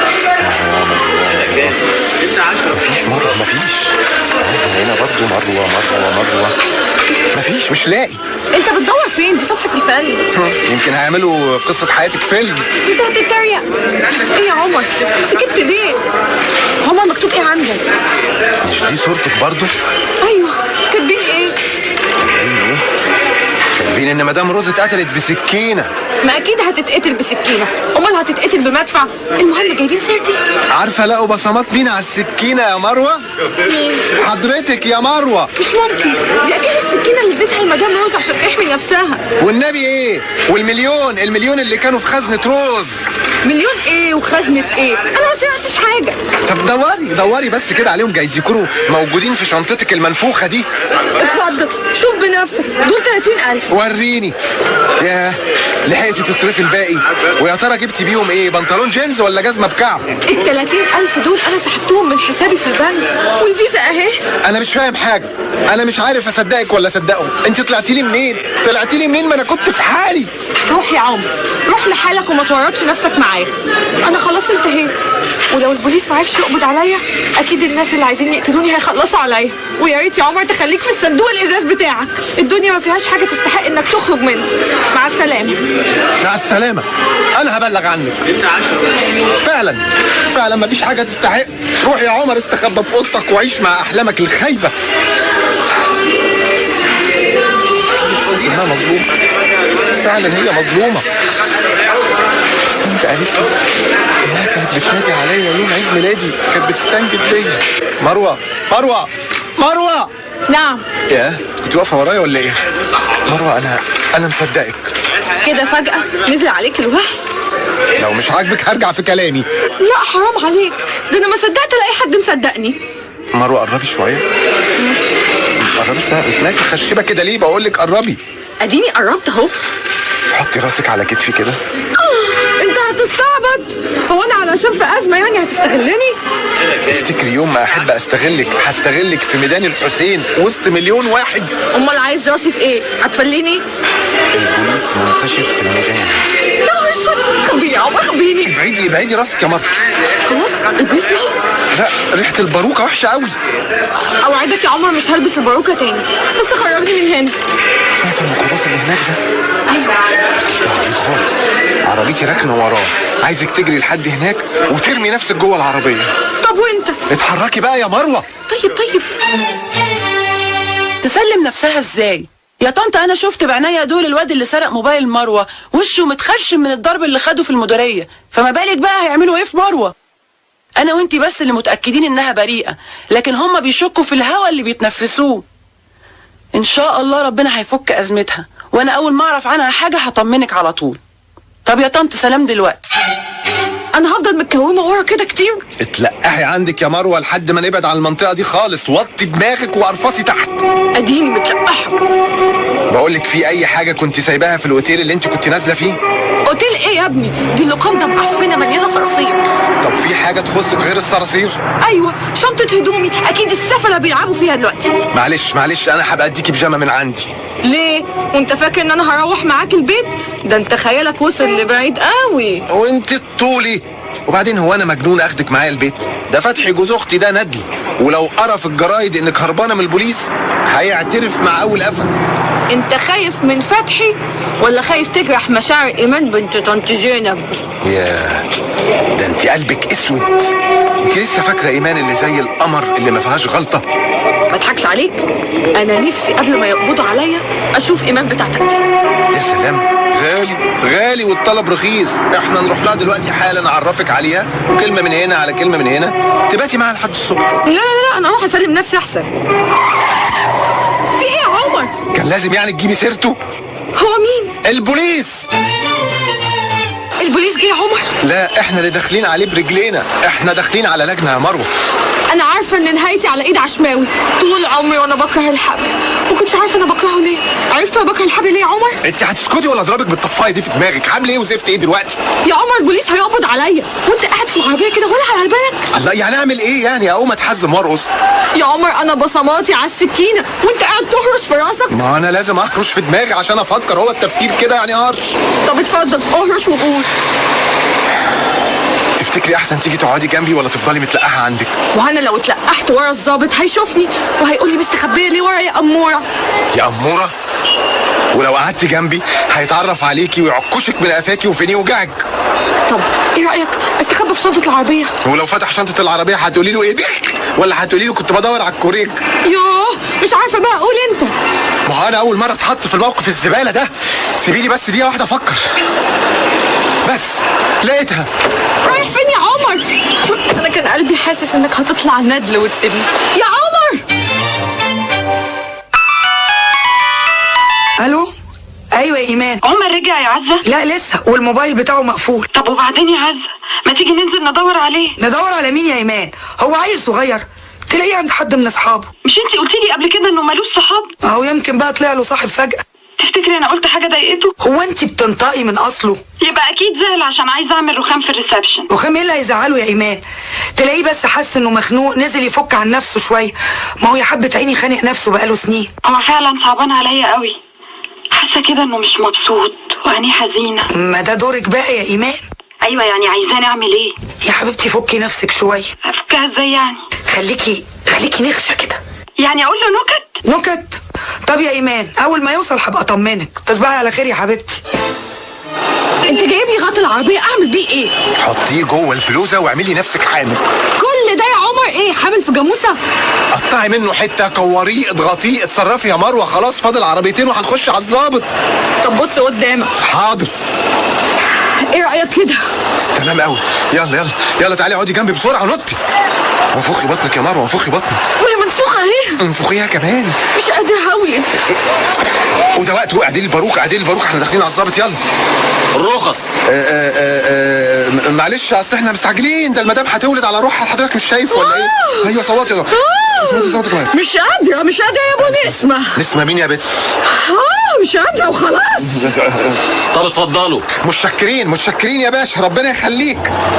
مفيش مرة مفيش أهو هنا برضو مروة مروة مروة مفيش مش لاقي انت بتدور فين دي صفحه الفن يمكن هيعملوا قصة حياتك فيلم انت هتتريق ايه يا عمر سكت ليه عمر مكتوب ايه عندك مش دي صورتك برضو ايوه كاتبين ايه كاتبين ايه كاتبين ان مدام روز اتقتلت بسكينة ما اكيد هتتقتل بسكينه امال هتتقتل بمدفع المهم جايبين سيرتي عارفة لقوا بصمات مين على السكينة يا مروة مين حضرتك يا مروة مش ممكن دي اكيد السكينه اللي اديتها لمدام روز عشان تحمي نفسها والنبي ايه والمليون المليون اللي كانوا في خزنة روز مليون ايه وخزنه ايه انا ما سرقتش حاجه طب دوري دوري بس كده عليهم جايز يكونوا موجودين في شنطتك المنفوخة دي اتفضل شوف بنفسك دول 30000 وريني ياه لحقتي تصرفي الباقي ويا ترى جبتي بيهم ايه بنطلون جينز ولا جزمه بكعب ال 30000 دول انا سحبتهم من حسابي في البنك والفيزا اهي انا مش فاهم حاجه انا مش عارف اصدقك ولا اصدقهم انت طلعتي لي منين طلعتي لي منين ما انا كنت في حالي روح يا عمر روح لحالك وما تورطش نفسك معايا انا خلاص انتهيت ولو البوليس ما عرفش يقبض عليا اكيد الناس اللي عايزين يقتلوني هيخلصوا عليا ويا ريت يا عمر تخليك في الصندوق الازاز بتاعك الدنيا ما فيهاش حاجه تستحق انك تخرج منها مع السلامه مع السلامه انا هبلغ عنك فعلا فعلا مفيش حاجه تستحق روح يا عمر استخبى في اوضتك وعيش مع احلامك الخايبه حاسس انها مظلومه فعلا هي مظلومه بس انت قالت لي انها كانت بتنادي عليا يوم عيد ميلادي كانت بتستنجد بيا مروه مروه مروه نعم ياه كنت واقفه ورايا ولا ايه مروه انا انا مصدقك كده فجاه نزل عليك الوحي لو مش عاجبك هرجع في كلامي لا حرام عليك ده انا ما صدقت الاقي حد مصدقني مروه قربي شويه قربي شويه قلت لك خشبه كده ليه بقول لك قربي اديني قربت اهو حطي راسك على كتفي كده آه، انت هتستعبط هو انا علشان في ازمه يعني هتستغلني تفتكري يوم ما احب استغلك هستغلك في ميدان الحسين وسط مليون واحد امال عايز راسي في ايه هتفليني البوليس منتشر في الميدان يا نهار اسود خبيني يا عمر خبيني ابعدي ابعدي راسك يا مره خلاص البوليس مشي لا ريحه الباروكه وحشه قوي اوعدك يا عمر مش هلبس الباروكه تاني بس خرجني من هنا شايفه الميكروباص اللي هناك ده ايوه مالكيش دعوه بيه خالص عربيتي راكنه وراه عايزك تجري لحد هناك وترمي نفسك جوه العربيه طب وانت اتحركي بقى يا مروه طيب طيب تسلم نفسها ازاي يا طنط انا شفت بعناية دول الواد اللي سرق موبايل مروه وشه متخرشم من الضرب اللي خده في المديريه فما بالك بقى هيعملوا ايه في مروه انا وانتي بس اللي متاكدين انها بريئه لكن هما بيشكوا في الهوا اللي بيتنفسوه ان شاء الله ربنا هيفك ازمتها وانا اول ما اعرف عنها حاجه هطمنك على طول طب يا طنط سلام دلوقتي انا هفضل متكومه ورا كده كتير اتلقحي عندك يا مروه لحد ما نبعد عن المنطقه دي خالص وطي دماغك وارفصي تحت اديني متلقحه بقول لك في اي حاجه كنت سايباها في الاوتيل اللي انت كنت نازله فيه اوتيل ايه يا ابني دي اللوكاندا معفنه مليانه صراصير طب في حاجه تخصك غير الصراصير ايوه شنطه هدومي اكيد السفله بيلعبوا فيها دلوقتي معلش معلش انا هبقى اديكي بيجامه من عندي ليه وانت فاكر ان انا هروح معاك البيت ده انت خيالك وصل لبعيد قوي وانت طولي وبعدين هو انا مجنون اخدك معايا البيت ده فتحي جوز اختي ده ندل ولو قرا في الجرايد انك هربانه من البوليس هيعترف مع اول قفا انت خايف من فتحي ولا خايف تجرح مشاعر ايمان بنت طنط زينب يا ده انت قلبك اسود انت لسه فاكره ايمان اللي زي القمر اللي ما فيهاش غلطه ما اضحكش عليك انا نفسي قبل ما يقبضوا عليا اشوف ايمان بتاعتك دي يا سلام غالي غالي والطلب رخيص احنا نروح لها دلوقتي حالا نعرفك عليها وكلمه من هنا على كلمه من هنا تباتي معاها لحد الصبح لا لا لا انا اروح اسلم نفسي احسن في ايه يا عمر كان لازم يعني تجيبي سيرته هو مين البوليس البوليس جه يا عمر لا احنا اللي داخلين عليه برجلينا احنا داخلين على لجنه يا مروه انا عارفه ان نهايتي على ايد عشماوي طول عمري وانا بكره الحبل ما كنتش عارفه انا بكرهه ليه عرفت انا بكره الحبل ليه يا عمر انت هتسكتي ولا اضربك بالطفايه دي في دماغك عامل ايه وزفت ايه دلوقتي يا عمر البوليس هيقبض عليا وانت قاعد في العربيه كده ولا على بالك الله يعني اعمل ايه يعني اقوم اتحزم وارقص يا عمر انا بصماتي على السكينه وانت قاعد تهرش في راسك ما انا لازم اهرش في دماغي عشان افكر هو التفكير كده يعني هرش طب اتفضل اهرش وقول تفتكري احسن تيجي تقعدي جنبي ولا تفضلي متلقحه عندك وانا لو اتلقحت ورا الظابط هيشوفني وهيقول لي مستخبيه ليه ورا يا اموره يا اموره ولو قعدتي جنبي هيتعرف عليكي ويعكشك من قفاكي وفين يوجعك طب ايه رايك استخبى في شنطه العربيه ولو فتح شنطه العربيه هتقولي له ايه بيك ولا هتقولي له كنت بدور على الكوريك يوه مش عارفه بقى قول انت ما هو انا اول مره اتحط في الموقف الزباله ده سيبيلي بس دقيقه واحده افكر بس لقيتها رايح فين يا عمر انا كان قلبي حاسس انك هتطلع ندل وتسيبني يا عمر الو ايوه يا ايمان عمر رجع يا عزه لا لسه والموبايل بتاعه مقفول طب وبعدين يا عزه ما تيجي ننزل ندور عليه ندور على مين يا ايمان هو عيل صغير تلاقيه عند حد من اصحابه مش انتي قلتي لي قبل كده انه ملوش صحاب اهو يمكن بقى طلع له صاحب فجأة تفتكري انا قلت حاجه ضايقته هو انت بتنطقي من اصله يبقى اكيد زعل عشان عايز اعمل رخام في الريسبشن وخام ايه اللي هيزعله يا ايمان تلاقيه بس حس انه مخنوق نزل يفك عن نفسه شويه ما هو يا حبه عيني خانق نفسه بقاله سنين هو فعلا صعبان عليا قوي حاسه كده انه مش مبسوط وعينيه حزينه ما ده دورك بقى يا ايمان ايوه يعني عايزاني اعمل ايه يا حبيبتي فكي نفسك شويه افكها ازاي يعني خليكي خليكي نخشه كده يعني اقول له نكت نكت طب يا ايمان اول ما يوصل هبقى اطمنك تصبحي على خير يا حبيبتي انت جايب لي غطا العربيه اعمل بيه ايه حطيه جوه البلوزه واعملي نفسك حامل كل ده يا عمر ايه حامل في جاموسه قطعي منه حته كوريه اضغطيه اتصرفي يا مروه خلاص فاضل عربيتين وهنخش على الظابط طب بص قدامك حاضر ايه رايك كده تمام قوي يلا يلا يلا تعالي اقعدي جنبي بسرعه ونطي وانفخي بطنك يا مروه وانفخي بطنك وهي منفوخه اهي انفخيها كمان مش قادره هوي وده وقت اعدلي الباروكه اعدلي الباروكه احنا داخلين على الظابط يلا الرخص آه، آه، آه، آه، معلش اصل احنا مستعجلين ده المدام هتولد على روحها حضرتك مش شايف ولا ايه؟ ايوه صوتي يا صوتي صوتي كمان مش قادره مش قادره يا ابو نسمه نسمة مين يا بت؟ اه مش قادره وخلاص طب اتفضلوا متشكرين متشكرين يا باشا ربنا يخليك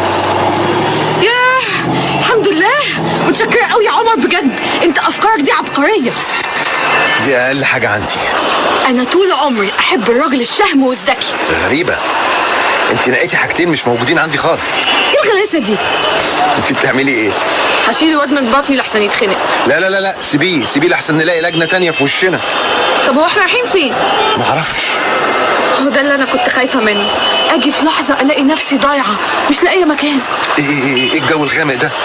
ياه الحمد لله متشكره قوي يا عمر بجد انت افكارك دي عبقريه دي اقل حاجه عندي انا طول عمري احب الراجل الشهم والذكي غريبه انت نقيتي حاجتين مش موجودين عندي خالص ايه الغلاسه دي انت بتعملي ايه هشيل الواد من بطني لحسن يتخنق لا لا لا لا سيبيه سيبيه لحسن نلاقي لجنه تانية في وشنا طب هو احنا رايحين فين معرفش هو ده اللي انا كنت خايفه منه اجي في لحظه الاقي نفسي ضايعه مش لاقيه مكان ايه ايه ايه إيه الجو الغامق ده